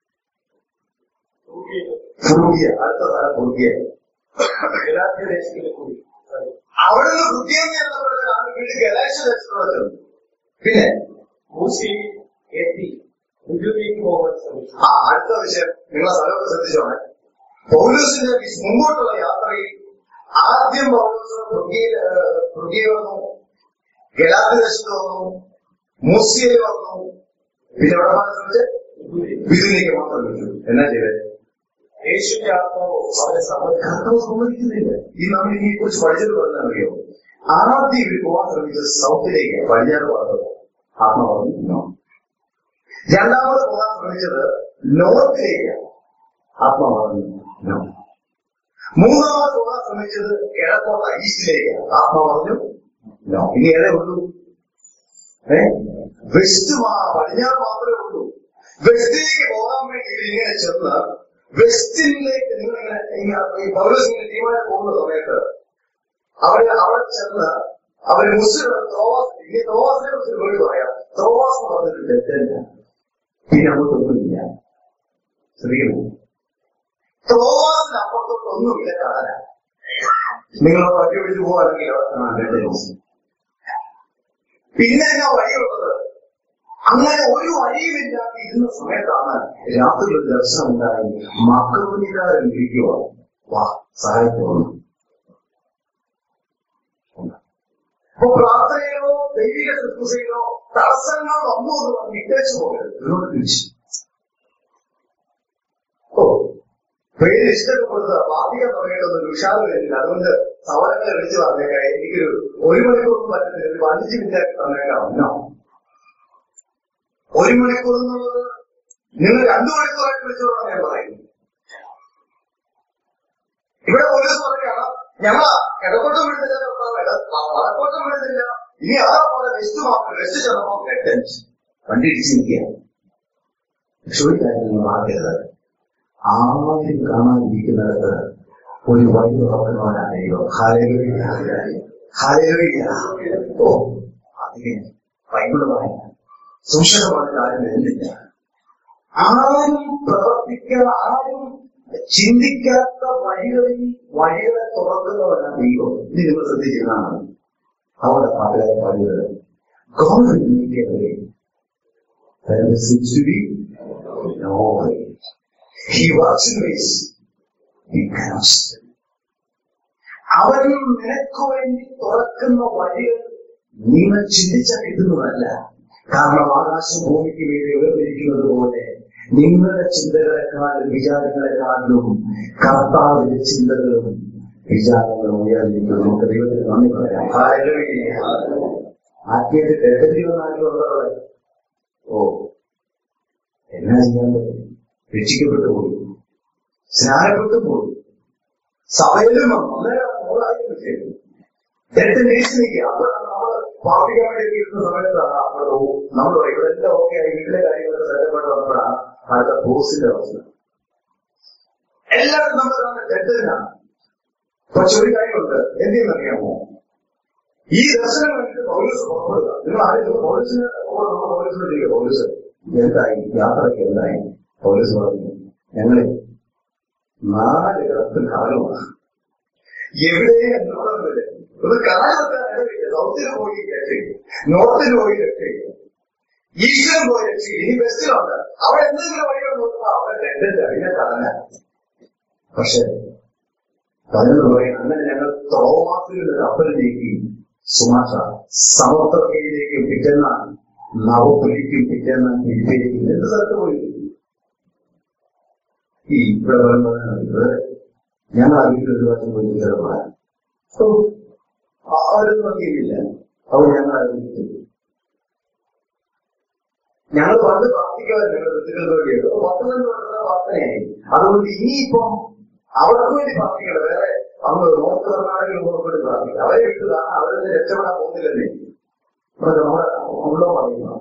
ഫുറുഗിയ അടുത്ത സ്ഥലം ഫുറുഗിയ ഗലാത്യ ദേശത്തിലെ കൂടി അവിടുന്ന് ഫുറുഗിയെന്ന് എന്നപ്പോഴത്തേക്കാണ് വീട് ഗലാക്ഷ ദേശത്തോടെ പിന്നെ മൂസി എത്തി മുജൂരിലേക്ക് പോകാൻ ശ്രമിച്ചു ആ അടുത്ത വിഷയം നിങ്ങളെ സ്ഥലമൊക്കെ ശ്രദ്ധിച്ചോണേ പൗലൂസിന്റെ വിസ്- മുമ്പോട്ടുള്ള യാത്രയിൽ ആദ്യം പൗലൂസ് ഫുറുഗിയിൽ ഫുറുഗിയ വന്നു ഗലാത്തി ദേശത്ത് വന്നു മൂസിയയിൽ വന്നു പിന്നെ എവിടെ പോകാൻ ശ്രമിച്ച് വിധുലേക്ക് മാത്രം വിളിച്ചു എന്നാ ചെയ്തേ യേശുവിന്റെ ആത്മാവ് അവനെ സമ്മതിച്ചു കർത്താവ് സമ്മതിക്കുന്നില്ല ഈ നമ്മൾ ഇതിനെ കുറിച്ച് പഠിച്ചത് പറഞ്ഞറിയോ ആദ്യം ഇവർ പോകാൻ ശ്രമിച്ചത് സൗത്തിലേക്ക് പടിഞ്ഞാറ് ഭാഗത്ത് ആത്മ പറഞ്ഞു രണ്ടാമത് പോകാൻ ശ്രമിച്ചത് നോർത്തിലേക്ക് ആത്മ പറഞ്ഞു no. മൂന്നാമത് പോകാൻ ശ്രമിച്ചത് കിഴക്കോട്ട ഈസ്റ്റിലേക്ക് ആത്മ പറഞ്ഞു നോ ഇനി ഏതേ ഉള്ളൂ ഏ വെസ്റ്റ് മാ- പടിഞ്ഞാറ് മാത്രമേ ഉള്ളൂ വെസ്റ്റിലേക്ക് പോകാൻ വേണ്ടി ഇവരിങ്ങനെ ചെന്ന് വെസ്റ്റിലേക്ക് നിങ്ങൾ ഇങ്ങനെ ഇങ്ങനെ ഈ പൗലോസ് ഇങ്ങനെ തീരുമാനം പോകുന്ന സമയത്ത് അവര് അവിടെ ചെന്ന് അവര് മുസ്ലിം ത്രോവാസ് ഇനി ത്രോവാസിനെ കുറിച്ച് വേണ്ടി പറയാം ത്രോവാസ് എന്ന് പറഞ്ഞിട്ട് തെറ്റല്ല പിന്നെ അങ്ങോട്ടൊന്നുമില്ല ശ്രദ്ധിക്കണം ത്രോവാസിന് അപ്പുറത്തോട്ട് ഒന്നുമില്ല കടല നിങ്ങൾ വണ്ടി പിടിച്ച് പോവാണെങ്കിൽ അവിടെ കാണാൻ തെറ്റേ പിന്നെ എന്നാ വഴിയുള്ളത് അങ്ങനെ ഒരു വഴിയുമില്ലാതെ ഇരുന്ന സമയത്താണ് രാത്രി ഒരു ദർശനം ഉണ്ടായി മക്കളുകാരൻ ഇരിക്കുക വാ സഹായിക്കുന്നു അപ്പൊ പ്രാർത്ഥനയിലോ ദൈവിക ശുശ്രൂഷയിലോ തടസ്സങ്ങൾ വന്നു എന്ന് പറഞ്ഞ് ഇട്ടേച്ചു പോകരുത് ഇതിനോട് തിരിച്ചു ഓ പേര് ഇഷ്ടപ്പെടുന്നത് പ്രാർത്ഥിക്കാൻ തുടങ്ങിയിട്ടൊന്നും ഉഷാറ് വരുന്നില്ല അതുകൊണ്ട് സവരങ്ങളെ വിളിച്ചു പറഞ്ഞേക്കാം എനിക്കൊരു ഒരു മണിക്കൂറൊന്നും പറ്റുന്നില്ല ഒരു അഞ്ച് മിനിറ്റ് ആക്കി തന്നേക്കാം എന്നോ ഒരു മണിക്കൂർ എന്നുള്ളത് നിങ്ങൾ രണ്ടു മണിക്കൂറായിട്ട് വിളിച്ചോളാം ഞാൻ പറയുന്നു ഇവിടെ പോലീസ് പറയുകയാണ് ഞങ്ങൾ ഇടപെട്ടും വിടുന്നില്ല കർത്താവ്, ഇട- വടക്കോട്ടും വിടുന്നില്ല ഇനി അതാ പോലെ വെസ്റ്റ് മാത്രം വെസ്റ്റ് ചെന്നപ്പോ ടെൻഷൻ വണ്ടി ഇടിച്ച് നിൽക്കുക പക്ഷെ ഒരു കാര്യം നിങ്ങൾ ആകരുത് ആദ്യം കാണാതിരിക്കുന്നിടത്ത് ഒരു വഴി തുറക്കുന്നവനായോ ഹാലയിലൂയ ഹാലയിലൂയ ഓ അതിന് ബൈബിള് പറയാം സുശകമായ കാര്യം വരുന്നില്ല ആരും പ്രവർത്തിക്കുക ആരും ചിന്തിക്കാത്ത വഴികളിൽ വഴികളെ തുറക്കുന്നവരാണ് ദൈവം ഇത് നിങ്ങൾ ശ്രദ്ധിച്ചിരുന്നതാണ് അവിടെ പാട്ടുകാരെ പാടുന്നത് God will make a way where there seems to be no way. He works in ways we cannot see. അവൻ നിനക്ക് വേണ്ടി തുറക്കുന്ന വഴികൾ നിങ്ങൾ ചിന്തിച്ചാൽ കിട്ടുന്നതല്ല കാരണം ആകാശം ഭൂമിക്ക് വേണ്ടി ഉയർന്നിരിക്കുന്നത് പോലെ നിങ്ങളുടെ ചിന്തകളെക്കാളും വിചാരങ്ങളെക്കാളും കർത്താവിന്റെ ചിന്തകളും വിചാരങ്ങളും ഉയർന്നിരിക്കുന്നു നമുക്ക് ദൈവത്തിന് നന്ദി പറയാം ഹല്ലേലൂയ. ആത്മീയത്തിൽ തെറ്റത്തി വന്നാലും ഉണ്ടോ അവിടെ ഓ എന്നാ ചെയ്യാൻ പറ്റും രക്ഷിക്കപ്പെട്ടു പോയി സ്നാനപ്പെട്ടു പോയി സഭയിലും വന്നു അന്നേരം നൂറായിരം വിഷയം തെറ്റ് നേഴ്സിനിക്കുക അപ്പോഴാണ് നമ്മൾ പ്രാർത്ഥിക്കാൻ വേണ്ടി ഇരുന്ന സമയത്താണ് അപ്പോൾ നമ്മൾ പറയും ഇവിടെ എല്ലാം ഓക്കെ ആയി വീട്ടിലെ കാര്യങ്ങളൊക്കെ സെറ്റപ്പായിട്ട് വന്നപ്പോഴാണ് അടുത്ത ബോസിന്റെ അവസ്ഥ എല്ലാവരും നമ്മൾ കാണുന്ന തെറ്റിനാണ് പക്ഷെ ഒരു കാര്യമുണ്ട് എന്തെന്നറിയാമോ ഈ ദർശനം കണ്ടിട്ട് പൗലൂസ് പുറപ്പെടുക നിങ്ങൾ ആരും പൗലൂസിന് നമ്മൾ പൗലൂസിനോട് ചോദിക്കുക പൗലൂസ് എന്തായി യാത്രയ്ക്ക് എന്തായി പൗലൂസ് പറഞ്ഞു ഞങ്ങളെ നാല് കിടത്തിൽ കാലമാണ് എവിടെയും എന്നുള്ളവര് ഒന്ന് കാലത്താണ് ഇടവില്ല സൗത്തിന് പോയി രക്ഷയില്ല നോർത്തിന് പോയി രക്ഷയില്ല ഈശ്വരൻ പോയി രക്ഷയില്ല ഇനി വെസ്റ്റിലുണ്ട് അവിടെ എന്തെങ്കിലും വഴികൾ നോക്കുമ്പോ അവിടെ രണ്ടില്ല പിന്നെ കടല പക്ഷെ പതിനൊന്ന് പറയും അങ്ങനെ ഞങ്ങൾ തോമാത്തിൽ നിന്ന് കപ്പലിലേക്ക് സുമാഷ സമത്വക്കയിലേക്ക് പിറ്റെന്ന നവപുലിക്കും പിറ്റെന്ന പിരിപ്പേരിക്കും എന്ത് സ്ഥലത്ത് പോയി ഈ ഇവിടെ വരുന്നത് ഇവിടെ ഞങ്ങൾ ആ വീട്ടിൽ ഒരു വർഷം പോയി ചെറുപ്പം അവരൊന്നും നോക്കിയിട്ടില്ല അവർ ഞങ്ങൾ അറിയിച്ചു ഞങ്ങൾ പണ്ട് പ്രാർത്ഥിക്കുമായിരുന്നു ഞങ്ങൾ ഋതുക്കൾക്ക് വേണ്ടിയിട്ട് അപ്പൊ പത്ത് പന്ത്രണ്ട് വർഷത്തെ പ്രാർത്ഥനയായി അതുകൊണ്ട് ഇനിയിപ്പം അവർക്ക് വേണ്ടി പ്രാർത്ഥിക്കണം വേറെ അങ്ങ് നോർത്ത് കർണാടകയിൽ ഉള്ളവർക്ക് പ്രാർത്ഥിക്കുക അവരെ വിട്ടു കാരണം അവരൊന്നും രക്ഷപ്പെടാൻ പോകുന്നില്ലെന്നേ അതൊക്കെ നമ്മുടെ ഉള്ളോ പറയുന്നു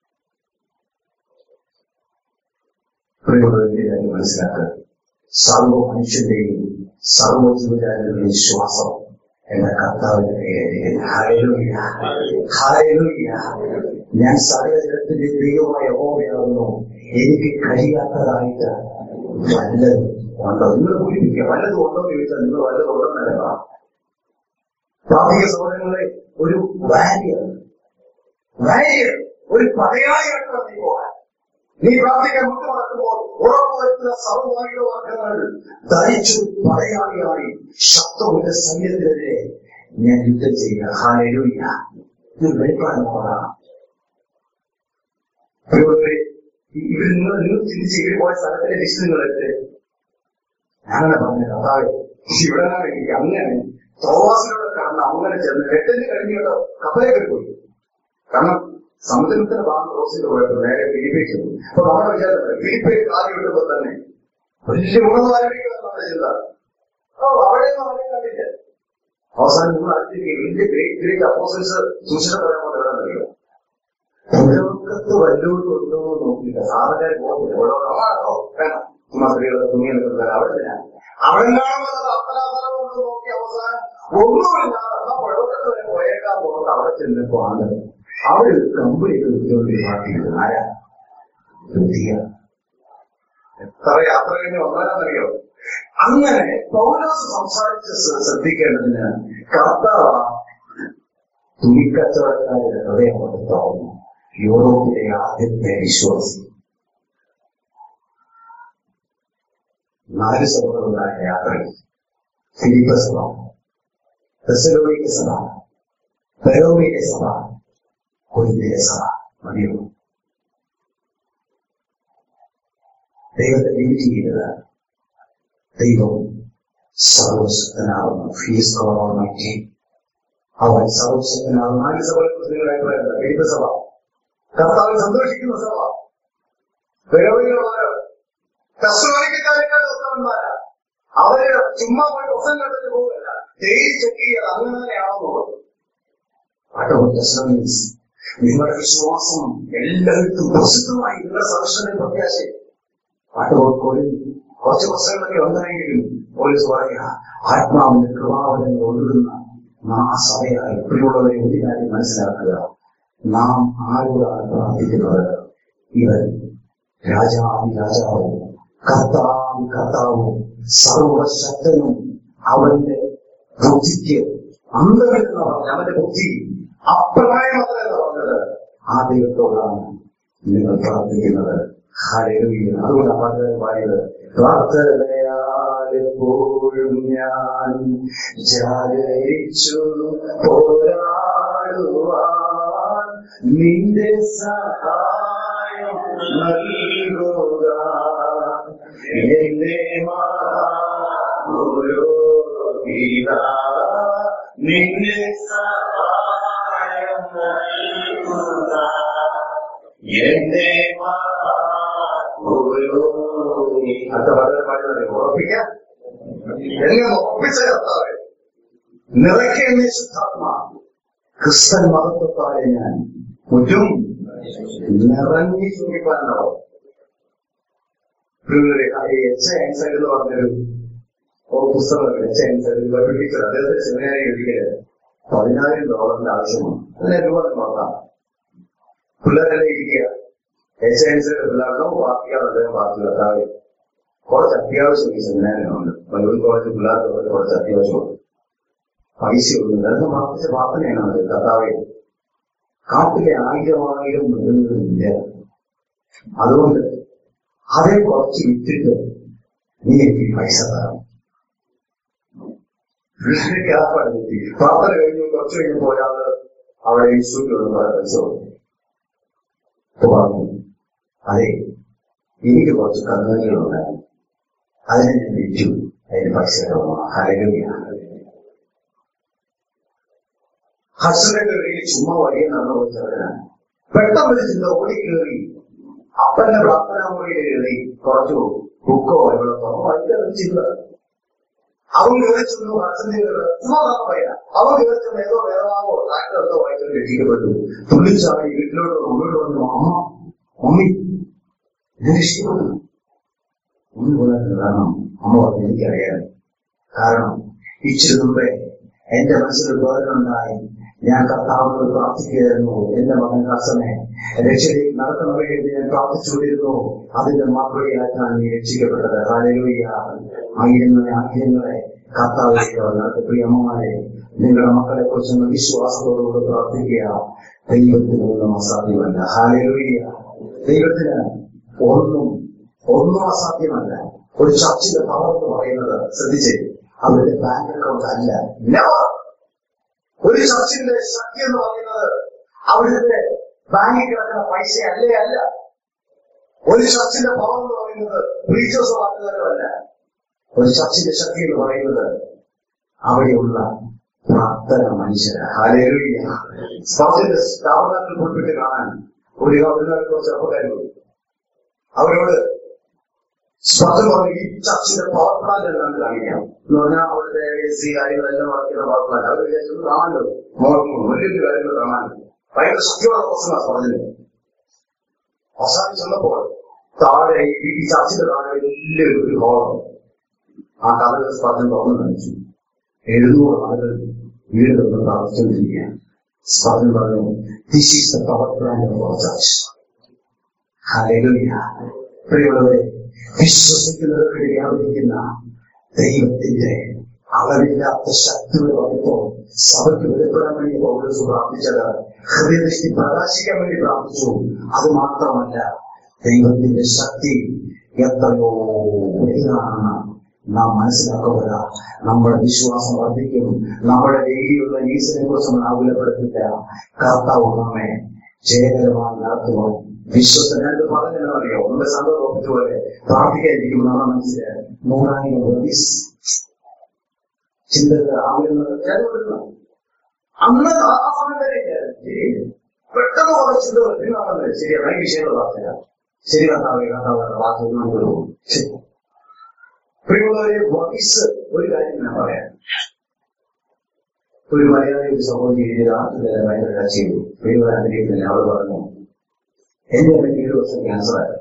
പ്രിയമുള്ളവരുടെ കാര്യം മനസ്സിലാക്കുക സർവ മനുഷ്യന്റെയും സർവ ജീവജാലങ്ങളുടെയും ശ്വാസം എന്റെ കർത്താവിന്റെ കയ്യായിരിക്കും ഹല്ലേലൂയ. ഹല്ലേലൂയ. ഞാൻ സകല ജനത്തിന്റെ ദൈവമായ യഹോവയാകുന്നു എനിക്ക് കഴിയാത്തതായിട്ട് വല്ലതും ഉണ്ടോ നിങ്ങൾ പൂരിപ്പിക്കുക വല്ലതും ഉണ്ടോ എന്ന് ചോദിച്ചാൽ നിങ്ങൾ വല്ലതും ഉണ്ടെന്നല്ല പറ. പ്രാഥമിക സൗകര്യങ്ങളെ ഒരു വാരിയാണ് വാരിയർ ഒരു പടയാളിയായിട്ട് നീ പോകാൻ നീ പ്രാർത്ഥിക്കാൻ മുട്ടുമടക്കുമ്പോൾ ഉറപ്പുവരുത്തുന്ന സർവമായിക വാക്കുകൾ ധരിച്ചു പടയാളിയായി ശബ്ദമുള്ള സൈന്യത്തിനെതിരെ ഞാൻ യുദ്ധം ചെയ്യുക ഹാലൂയ ഇത് വെളിപ്പാടുമാണ് പ്രിയമുള്ളവരെ, ഈ- ഇവർ നിങ്ങൾ നിങ്ങൾ ചിന്തിച്ച് ഇവർ പോയ സ്ഥലത്തിലെ ലിസ്റ്റ് നിങ്ങൾ എടുത്ത് ഞാനങ്ങനെ പറഞ്ഞു അതായത് ഇവിടെ എനിക്ക് അങ്ങനെ തോവാസിലൂടെ കടന്ന് അങ്ങനെ ചെന്ന് എട്ടിന് കഴിഞ്ഞ് കേട്ടോ കപ്പലേക്ക് പോയി കാരണം സമുദ്രത്തിന്റെ ഭാഗം ക്രോസ് ചെയ്ത് പോയപ്പോൾ നേരെ ഫിലിപ്പേക്ക് പോയി അപ്പൊ നമ്മുടെ വിചാരം ഫിലിപ്പേക്ക് കാര്യം വിട്ടപ്പോ തന്നെ വലിയ ഗുണം ആരംഭിക്കുക നമ്മുടെ ചിന്ത ഓ അവിടെയൊന്നും അവരെ കണ്ടില്ല അവസാനം നിങ്ങൾ അടുത്തേക്ക് വലിയ ഗ്രേറ്റ് ഗ്രേറ്റ് അപ്പോസൽസ് സൂചന പറയാൻ കൊണ്ട് ഇവിടെ അറിയോ പുരോഗത്ത് വല്ലതും ഉണ്ടോ എന്ന് നോക്കിയില്ല സാധാരണ പോകുന്നില്ല ഓരോ ആണോ വേണം ചുമ്മാ സ്ത്രീകളെ തുണിയൊക്കെ തരാം അവിടെ തന്നെ അവിടെ കാണുമ്പോൾ അത് അത്തരാതരം കൊണ്ട് നോക്കി അവസാനം ഒന്നുമില്ലാതെ എന്നാ പുഴവക്കത്ത് വരെ പോയേക്കാൻ പോകുന്നത് അവിടെ ചെന്നപ്പോ ആണ് അവിടെ ഒരു കമ്പിളിയൊക്കെ വിട്ടുകൊണ്ട് മാറ്റിയത് ആരാ വൃത്തിയ എത്ര യാത്ര കഴിഞ്ഞ് വന്നാലെന്നറിയോ അങ്ങനെ പൗലോസ് സംസാരിച്ച് ശ്ര- ശ്രദ്ധിക്കേണ്ടതിന് കർത്താവ് തുണിക്കച്ചവടക്കാരുടെ ഹൃദയം കൊടുത്താവുന്നു യൂറോപ്പിലെ ആദ്യത്തെ വിശ്വാസി നാല് സഭകളുണ്ടായ യാത്രയിൽ ഫിലിപ്പ സഭ തെസലോണിക്ക സഭ ബരോമിക സഭ കൊരിന്തിയ സഭ മതിയോ ദൈവത്തെ ലിമിറ്റ് ചെയ്തത് ദൈവം സർവശക്തനാവുന്നു ഫീസ് കുറവാണെങ്കിൽ അവൻ സർവശക്തനാവും നാല് സഭകളെ കുറിച്ച് നിങ്ങളുടെ അഭിപ്രായം എന്താ? ഫിലിപ്പ സഭ കർത്താവിൽ സന്തോഷിക്കുന്ന സഭ ബരോമികളുള്ളവരോ കസ്തോലിക്കാരെക്കാൾ ഉത്തമന്മാരാ അവര് ചുമ്മാ പോയി ദിവസം കണ്ടിട്ട് പോകല്ല ഡെയിലി ചെക്ക് ചെയ്യാതെ അങ്ങനെ തന്നെയാണെന്നുള്ളത് നിങ്ങളുടെ വിശ്വാസം എല്ലാവർക്കും പ്രസിദ്ധമായി നിങ്ങളുടെ സംരക്ഷണ പ്രത്യാശ പാട്ടുപോലും കുറച്ച് പ്രശ്നങ്ങളൊക്കെ വന്നെങ്കിലും പോലീസ് പറയുക ആത്മാവിന്റെ കൃപാവലങ്ങൾ ഒഴുകുന്ന ആ സഭയായി ഇപ്പോഴുള്ളവരെ ഒരു കാര്യം മനസ്സിലാക്കുക നാം ആരോടാണ് പ്രാർത്ഥിക്കുന്നത് ഇവൻ രാജാവി രാജാവും കർത്താവും കർത്താവും സർവശക്തനും അവന്റെ ബുദ്ധിക്ക് അന്തമെന്ന് പറഞ്ഞു അവന്റെ ബുദ്ധി അപ്രായമത്ര എന്ന് പറഞ്ഞത് ആ ദൈവത്തോടാണ് നിങ്ങൾ പ്രാർത്ഥിക്കുന്നത് ഹരവിയ അതുകൊണ്ട് പാട്ടുകാരൻ പാടിയത് പ്രാർത്ഥനയാൽ എപ്പോഴും ഞാൻ ജാഗരിച്ചു പോരാടുവാൻ നിന്റെ സഹായം നൽകുക എന്റെ ഓരോ നിന്റെ സഹായം നൽകുക എന്റെ ഓരോ അടുത്ത വളരെ പാടുന്നത് ഉറപ്പിക്കാം എന്നെ ഉറപ്പിച്ച കർത്താവേ നിറയ്ക്കുന്ന ശുദ്ധാത്മാ ക്രിസ്തൻ മതത്വത്താലെ ഞാൻ മുറ്റും നിറഞ്ഞു ചൂണ്ടിപ്പാനുണ്ടാവും എച്ച് ആൻസർ എന്ന് പറഞ്ഞൊരു ഒരു പുസ്തകമുണ്ട് എച്ച് ആൻസർ ഒരു ടീച്ചർ അദ്ദേഹത്തിന്റെ സെമിനാരി എഴുതിയത് പതിനായിരം ഡോളറിന്റെ ആവശ്യമാണ് അതിന് രൂപ നോക്കാം പിള്ളേരെല്ലാം ഇരിക്കുക എച്ച് ആൻസർ പിള്ളേർക്കോ ബാക്കിയാണ് അദ്ദേഹം ബാക്കി കർത്താവ് കുറച്ച് അത്യാവശ്യം ഈ സെമിനാരിനുണ്ട് ബൈബിൾ കോളേജ് പിള്ളേർക്കൊക്കെ കുറച്ച് അത്യാവശ്യമുണ്ട് പൈസയുണ്ട് അതൊക്കെ പ്രാർത്ഥിച്ച പ്രാർത്ഥനയാണ് അത് കർത്താവെ കാട്ടിലെ ആയിരം ആയിരം മൃഗങ്ങളില്ല അതുകൊണ്ട് അതേ കുറച്ച് വിറ്റിട്ട് നീ എനിക്ക് ഈ പൈസ തരാം പിള്ളേർക്ക് ആ പണി കിട്ടി പ്രാർത്ഥന കഴിഞ്ഞു കുറച്ച് കഴിഞ്ഞപ്പോൾ ഒരാള് അവിടെ ഇൻസ്റ്റിറ്റ്യൂട്ടിൽ വന്ന് പറയാൻ പൈസ കൊടുത്തു അപ്പൊ പറഞ്ഞു അതെ എനിക്ക് കുറച്ച് കന്നുകാലികളുണ്ടായിരുന്നു അതിനെ ഞാൻ വിറ്റു അതിന് പൈസ ഹരകവിയാണ് ഹസനെ കയറി ചുമ്മാ വഴിയെ നടന്നു പോയിച്ചവരാണ് പെട്ടെന്ന് ഒരു ചിന്ത ഓടി കയറി അപ്പന്റെ പ്രാർത്ഥനാ മുറിയിൽ കയറി കുറച്ചു ബുക്കോ എവിടത്തോ ഭയങ്കര ചിന്ത അവൻ കയറിച്ചൊന്നു ഹസന്റെ ചുമ്മാ പറയാ അവൻ കയറിച്ചെന്ന് ഏതോ വേദാവോ ട്രാക്ടറോ വായിച്ചു രക്ഷിക്കപ്പെട്ടു തുള്ളിച്ചാടി വീട്ടിലോട്ട് അമ്മയോട് പറഞ്ഞു അമ്മ മമ്മി ഞാൻ രക്ഷിക്കപ്പെട്ടു ഒന്ന് പോകാൻ കാരണം അമ്മ പറഞ്ഞു എനിക്കറിയാം കാരണം ഇച്ചിരി മുമ്പേ എന്റെ മനസ്സിൽ ബോധനുണ്ടായി ഞാൻ കർത്താവിനോട് പ്രാർത്ഥിക്കുകയായിരുന്നു എന്റെ മകൻ ഹസനെ രക്ഷയിലേക്ക് നടക്കുന്ന വേണ്ടി ഞാൻ പ്രാർത്ഥിച്ചുകൊണ്ടിരുന്നു അതിന്റെ മറുപടിയായിട്ടാണ് നീ രക്ഷിക്കപ്പെട്ടത് ഹാലലൂയ ആയിരങ്ങളെ ആയിരങ്ങളെ കർത്താവിലേക്ക് നടത്തി പ്രിയമ്മമാരെ നിങ്ങളുടെ മക്കളെ കുറിച്ച് നിങ്ങൾ വിശ്വാസത്തോടുകൂടി പ്രാർത്ഥിക്കുക ദൈവത്തിനൊന്നും അസാധ്യമല്ല ഹാലലൂയ ദൈവത്തിന് ഒന്നും ഒന്നും അസാധ്യമല്ല ഒരു ചർച്ചിന്റെ പവർ എന്ന് പറയുന്നത് ശ്രദ്ധിച്ചേ അവരുടെ ബാങ്ക് അക്കൗണ്ട് അല്ല നെവർ ഒരു ചർച്ചിന്റെ ശക്തി എന്ന് പറയുന്നത് അവിടുത്തെ ബാങ്കിൽ കിടക്കുന്ന പൈസ അല്ലേ അല്ല ഒരു ചർച്ചിന്റെ പവർ എന്ന് പറയുന്നത് പ്രീച്ചേഴ്സോ ആട്ടുകാരോ ഒരു ചർച്ചിന്റെ ശക്തി എന്ന് പറയുന്നത് അവിടെയുള്ള പ്രാർത്ഥന മനുഷ്യര് ഹാലേലുയ്യ സ്വാസിന്റെ സ്ഥാപനത്തിൽ ഉൾപ്പെട്ട് കാണാൻ ഒരു ഗവർണറെ കുറച്ച് അപ്പക്കാരുണ്ട് അവരോട് സ്വാതം പറഞ്ഞു ഈ ചർച്ചിന്റെ പവർ പ്ലാന്റ് എന്നാണ് കാണിക്കാം എന്ന് പറഞ്ഞാൽ അവിടുത്തെ എ സി കാര്യങ്ങളെല്ലാം വർക്കുന്ന പവർ പ്ലാന്റ് അവർ വിചാരിച്ചത് കാണാമല്ലോ നോക്കുന്നു വലിയ കാര്യങ്ങൾ കാണാൻ ഭയങ്കര ശക്തിയുള്ള പ്രശ്നമാണ് പറഞ്ഞത് അവസാനം ചെന്നപ്പോൾ താഴെ ഈ ഈ ചർച്ചിന്റെ താഴെ വലിയൊരു ഒരു ഹോളം ആ കഥകൾ സ്പർശം തുറന്നു കാണിച്ചു എഴുന്നൂറ് ആളുകൾ വീട് തുറന്ന് പ്രാർത്ഥിച്ചുകൊണ്ടിരിക്കുക സ്പർശം പറഞ്ഞു this is the power plant of church hallelujah പ്രിയമുള്ളവരെ വിശ്വസിക്കുന്നവർക്ക് വ്യാപരിക്കുന്ന ദൈവത്തിന്റെ അളവില്ലാത്ത ശക്തിയുടെ വലുപ്പം സഭയ്ക്ക് വെളിപ്പെടാൻ വേണ്ടി പൗരസ് പ്രാർത്ഥിച്ചത് ഹൃദയദൃഷ്ടി പ്രകാശിക്കാൻ വേണ്ടി പ്രാർത്ഥിച്ചു അത് മാത്രമല്ല ദൈവത്തിന്റെ ശക്തി എത്രയോ വലുതാണെന്ന് നാം മനസ്സിലാക്കുക നമ്മുടെ വിശ്വാസം വർദ്ധിക്കും നമ്മുടെ ഡെയിലിയുള്ള നീസിനെ കുറിച്ച് നമ്മൾ ആകുലപ്പെടുത്തില്ല കർത്താവ് നമ്മെ ജയകരമായി നടത്തുമോ വിശ്വസന ഞാൻ പറഞ്ഞല്ലോ അറിയോ നമ്മുടെ സംഘം ഒപ്പിച്ച പോലെ പ്രാർത്ഥിക്കാതിരിക്കും നമ്മുടെ മനസ്സിൽ നൂറായിരം വർഗീസ് ചിന്തകൾ ആകുലങ്ങൾ അന്ന് ആ സമയം വരെ ശരി പെട്ടെന്ന് കുറെ ചിന്തകൾ എന്നാണല്ലോ ശരിയാണ് ഈ വിഷയങ്ങൾ പ്രാർത്ഥന ശരി കർത്താവ് കർത്താവ് വാക്കുകൾ ശരി പ്രിയമുള്ളവരെ വോയിസ് ഒരു കാര്യം ഞാൻ പറയാം ഒരു മലയാളി ഒരു സഹോദരി എഴുതിയ രാത്രി ഭയങ്കര ചെയ്തു പ്രിയമുള്ള ആഗ്രഹിക്കുന്നില്ല അവൾ പറഞ്ഞു എന്റെ അമ്മയ്ക്ക് ഏഴ് വർഷം ക്യാൻസർ ആയിരുന്നു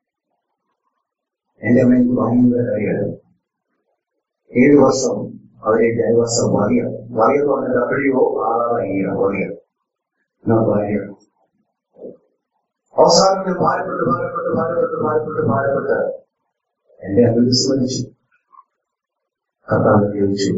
എന്റെ അമ്മയ്ക്ക് ഭയങ്കര കാര്യമായിരുന്നു ഏഴ് വർഷം അവരെ ജൈവസം വറിയ വറിയ എന്ന് പറഞ്ഞാൽ ഡബ്ല്യു ആർ ആർ ഐ വറിയ ഭാര്യ അവസാനം ഞാൻ ഭാരപ്പെട്ട് ഭാരപ്പെട്ട് ഭാരപ്പെട്ട് ഭാരപ്പെട്ട് ഭാരപ്പെട്ട് എന്റെ അഭിവിസ്മരിച്ചു കർത്താവ് ചോദിച്ചു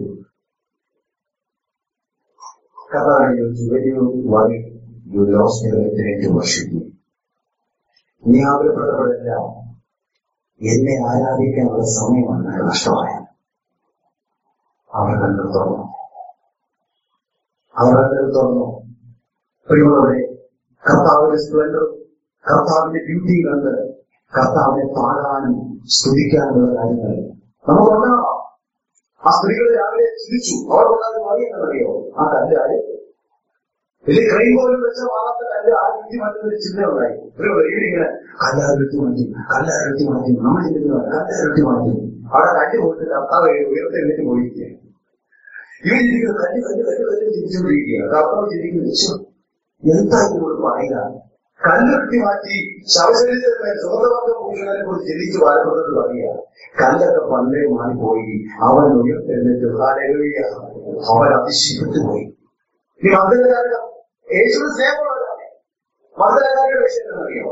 കർത്താവ് ചോദിച്ചു വലിയ വഴി യു ലോസ്റ്റ് എവരിത്തിനെ വർഷിക്കും നീ ആഗ്രഹപ്പെട്ടവരെല്ലാം എന്നെ ആരാധിക്കാനുള്ള സമയമാണ് നഷ്ടമായ അവർ കണ്ടു തുറന്നു അവർ കണ്ടു തുറന്നു പ്രിയമുള്ളവരെ കർത്താവിന്റെ സ്പ്ലെൻഡർ കർത്താവിന്റെ ബ്യൂട്ടി കണ്ട് കർത്താവിനെ പാടാനും സ്തുതിക്കാനുള്ള കാര്യങ്ങൾ നമുക്കുണ്ടാവാം ആ സ്ത്രീകൾ രാവിലെ ചിരിച്ചു അവർ കൊണ്ടാലും അറിയാമെന്നറിയോ ആ കല്ല് ആര് വലിയ ക്രൈം പോലും വെച്ച മാറാത്ത കല്ല് ആ വീട്ടിൽ മാറ്റുന്നൊരു ചിന്ത ഉണ്ടായി ഇങ്ങനെ കല്ലാരുത്തി മാറ്റി കല്ലാരുത്തി മാറ്റി നമ്മൾ ചിന്തിക്കുന്ന കല്ലാരുത്തി മാറ്റി അവിടെ കല്ല് പോയിട്ട് കർത്താവ് ഉയർത്തി എഴുന്നേറ്റ് പോയിരിക്കുക ഇവർ ചിന്തിക്കുന്നത് കല്ല് കല്ല് കല്ല് കല്ല് ചിന്തിച്ചുകൊണ്ടിരിക്കുകയാണ് കർത്താവ് ചിന്തിക്കുന്നത് "ശ്ശോ, എന്താ ഇവരോട് പറയുക കല്ലെടുത്തി മാറ്റി ശവശരീരത്തിന്മേൽ സുഗന്ധവർഗം പൂശുന്നതിനെ കുറിച്ച് ചിന്തിച്ച് ബാലപ്പെടുന്നത് പറയുക കല്ലൊക്കെ പണ്ടേ മാറിപ്പോയി അവൻ ഉയർത്തെഴുന്നേറ്റ് ഹാലലുയ്യ അവൻ അതിശയപ്പെട്ടു പോയി ഈ മർദ്ദനക്കാരുടെ യേശുവിന് സ്നേഹമുള്ളവരാണ് മർദ്ദനക്കാരുടെ വിഷയം എന്നറിയോ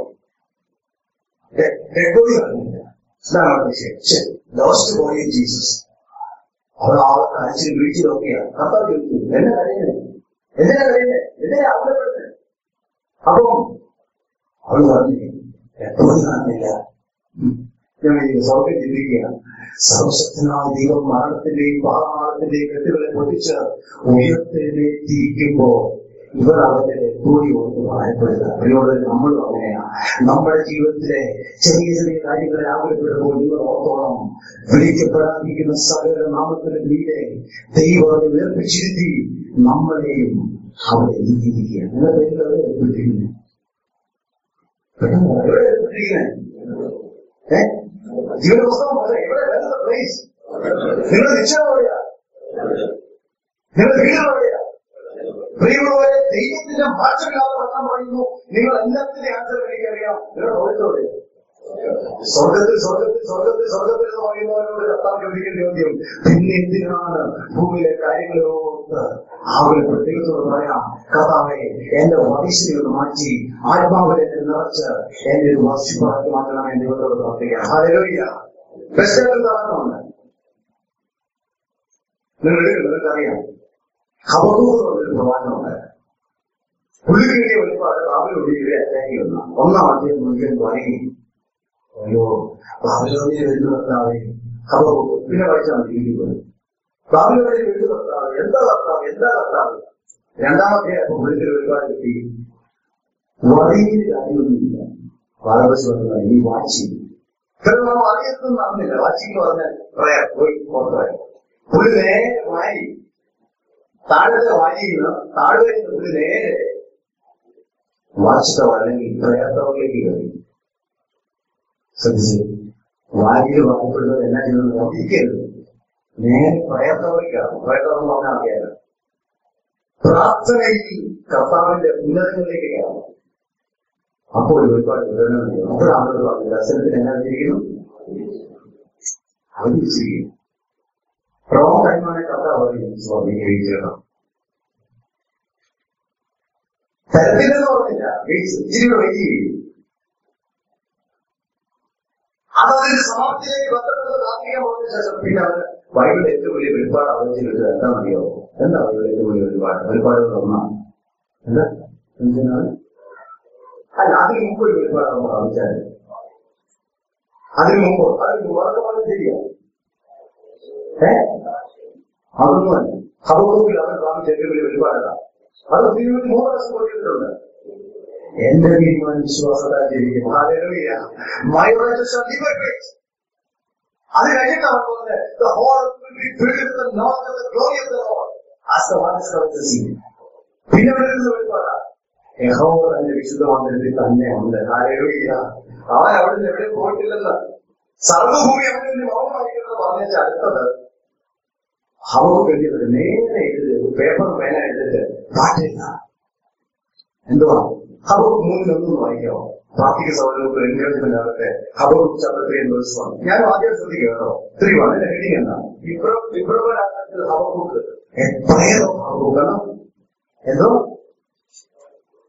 ഡെഡ്ബോഡി പറഞ്ഞില്ല ഇതാണ് വിഷയം ശരി ലോസ്റ്റ് ബോഡി ജീസസ് അവർ ആ കരച്ചിൽ വീഴ്ച നോക്കിയാണ് കർത്താവ് ചോദിച്ചു എന്നെ കരയുന്നത് എന്തിനാ കരയുന്നത് എന്തിനാ ആകുലപ്പെടുന്നത് അപ്പം അവൾ പറഞ്ഞു ഡെഡ്ബോഡി കാണുന്നില്ല ഉം. ഞാൻ ഈ സ്വർഗം ചിന്തിക്കുകയാണ് സർവശക്തനായ ദൈവം മരണത്തിന്റെയും പാതാളത്തിന്റെയും കെട്ടുകളെ പൊട്ടിച്ച് ഉയർത്തെഴുന്നേറ്റിരിക്കുമ്പോ ഇവർ അവന്റെ കൂടി ഓർത്ത് ഭയപ്പെടുക അവരോട് നമ്മളും അങ്ങനെയാണ് നമ്മുടെ ജീവിതത്തിലെ ചെറിയ ചെറിയ കാര്യങ്ങളെ ആഗ്രഹപ്പെടുമ്പോൾ നിങ്ങൾ ഓർത്തോണം വിളിക്കപ്പെടാതിരിക്കുന്ന സകല നാമത്തിന് മീതെ ദൈവം അവരെ വേർപ്പിച്ചിരുത്തി നമ്മളെയും അവിടെ ഇരുത്തിയിരിക്കുക നിങ്ങളുടെ പേരിൽ അവരെ ഏർപ്പെട്ടിരിക്കുന്നത് പെട്ടെന്ന് എവിടെ ഏർപ്പെട്ടിരിക്കുന്നത് ഏഹ് ജീവന പുസ്തകം പോലെ എവിടെ വരുന്ന പ്ലേസ് നിങ്ങളുടെ നിശ്ചയം എവിടെയാ നിങ്ങളുടെ വീട് എവിടെയാ പ്രിയമുള്ളവരെ ദൈവത്തിന്റെ മാറ്റമില്ലാതെ വണ്ണം പറയുന്നു നിങ്ങൾ എല്ലാത്തിനെയും ആൻസർ എനിക്കറിയാം നിങ്ങളുടെ ഭൗരത്തോടെ സ്വർഗത്തിൽ സ്വർഗത്തിൽ സ്വർഗത്തിൽ സ്വർഗത്തിൽ എന്ന് പറയുന്നവരോട് കർത്താവ് ചോദിക്കുന്ന ചോദ്യം പിന്നെ എന്തിനാണ് ഭൂമിയിലെ കാര്യങ്ങളോട് ആകുലപ്പെട്ട് ദൈവത്തോട് പറയാം കർത്താവെ എന്റെ വയസ്സിനെ ഒന്ന് മാറ്റി ആത്മാവിൽ എന്നെ നിറച്ച് എന്റെ ഒരു വർഷിപ്പാക്കി മാറ്റണമെന്ന് ദൈവത്തോട് പ്രാർത്ഥിക്കാം ഹല്ലേലൂയ ബെസ്റ്റ് ഉദാഹരണമാണ് നിങ്ങൾ നിങ്ങൾക്കറിയാം ഹബക്കൂക്ക് എന്നൊരു പ്രവാചകമുണ്ട് പുള്ളിക്ക് കിട്ടിയ വെളിപ്പാട് ബാബിലോട് ഇവരെ അറ്റാക്ക് വന്ന ഒന്നാം അധ്യായം മുഴുവൻ തുടങ്ങി അയ്യോ ബാബിലോണിൽ വരുന്ന കർത്താവെ ഹബക്കൂക്ക് പിന്നെ പഠിച്ചാൽ മതി വീട്ടിൽ പോയി ബാബിലോണിൽ വരുന്ന കർത്താവ് എന്താ കർത്താവ് എന്താ കർത്താവ് രണ്ടാമത്തെ അപ്പൊ പുള്ളിക്ക് ഒരുപാട് കിട്ടി വഴിയിൽ കാര്യമൊന്നുമില്ല ബാലബസ് വന്നത് ഈ വാച്ചി ചിലപ്പോൾ നമ്മൾ അറിയത്തൊന്നും നടന്നില്ല വാച്ചിക്ക് പറഞ്ഞാൽ പറയാം പോയി പുറത്തു വരാം പുള്ളി നേരെ വാരി താഴത്തെ വാരിയിൽ നിന്ന് താഴെ പുള്ളി നേരെ വാച്ചിട്ട അല്ലെങ്കിൽ പ്രയാസത്തിലേക്ക് കയറി ശ്രദ്ധിച്ച് വാരിയിൽ വാങ്ങപ്പെടുന്നത് എന്നാ ചെയ്യുന്നത് നോക്കിക്കരുത് നേരെ പ്രയത്നത്തിലേക്കാണ് പ്രയത്നം എന്ന് പറഞ്ഞാൽ അറിയാലോ പ്രാർത്ഥനയിൽ കർത്താവിന്റെ ഉന്നതങ്ങളിലേക്ക് കയറണം അപ്പോൾ ഒരുപാട് വിവരണം ചെയ്യണം അപ്പോൾ ആളുകൾ പറഞ്ഞു ദർശനത്തിന് എന്നാ ചെയ്തിരിക്കുന്നു അവർ വിശ്വസിക്കുന്നു റോങ് ടൈമാണ് കർത്താവ് പറയും സ്വാമി എഴുതിയിടണം തരത്തിലെന്ന് പറഞ്ഞില്ല ഇച്ചിരി വെയിറ്റ് ചെയ്യും അതതിന്റെ സമാപ്തിയിലേക്ക് ബന്ധപ്പെട്ടത് പ്രാർത്ഥിക്കാൻ പോകുന്ന ശേഷം പിന്നെ അവര് ബൈബിളിൽ ഏറ്റവും വലിയ വെളിപ്പാട് അവതരിച്ചിട്ട് എന്താ അറിയോ എന്താ ബൈബിളിൽ ഏറ്റവും വലിയ വെളിപ്പാട് വെളിപ്പാടുകൾ ഒന്നാണ് എന്താ എന്തിനാണ് അല്ല അതിന് മുമ്പ് ഒരു വെളിപ്പാട് നമ്മൾ പ്രാപിച്ചാൽ അതിന് മുമ്പ് അതിന് മുമ്പ് അതൊക്കെ വളരെ ശരിയാ ഏ അതൊന്നുമല്ല ഹബക്കൂക്കിൽ അവൻ പ്രാപിച്ച ഏറ്റവും വലിയ വെളിപ്പാടല്ല അത് ജീവിതത്തിൽ മൂന്ന് വർഷം കൊടുത്തിട്ടുണ്ട് എന്റെ തീരുമാനം വിശ്വാസത്താൽ ജീവിക്കും hallelujah. My righteous shall live by faith. അത് കഴിഞ്ഞിട്ട് അവൻ പറഞ്ഞത് the whole will be filled with the knowledge of the glory of the Lord as the waters cover the sea. പിന്നെ വരുന്നത് വെളിപ്പാടാ യഹോവ തന്റെ വിശുദ്ധ മന്ദിരത്തിൽ തന്നെ ഉണ്ട് ഹല്ലേലൂയ. അവൻ അവിടെ നിന്ന് എവിടെ പോയിട്ടില്ലെന്ന് സർവഭൂമി അവന് വേണ്ടി മൗനമായിരിക്കുന്നത് പറഞ്ഞാൽ അടുത്തത് അവർക്ക് വേണ്ടിയത് നേരെ എഴുതി പേപ്പർ പേന എടുത്തിട്ട് പാട്ടില്ല എന്തുവാ ഹബക്ക് മൂന്നിലൊന്നും വായിക്കാമോ പ്രാർത്ഥിക സൗകര്യത്തിൽ എൻകറേജ്മെന്റ് ആകട്ടെ Habakkuk chapter three verse one ഞാൻ ആദ്യം ശ്രദ്ധിക്കുക കേട്ടോ ത്രീ വൺ എന്റെ ഹെഡിങ് എന്താ വിപ്രവരാകത്തിൽ ഹബക്കൂക്ക് എത്രയോ ഹബക്കൂക്ക് കാരണം എന്തോ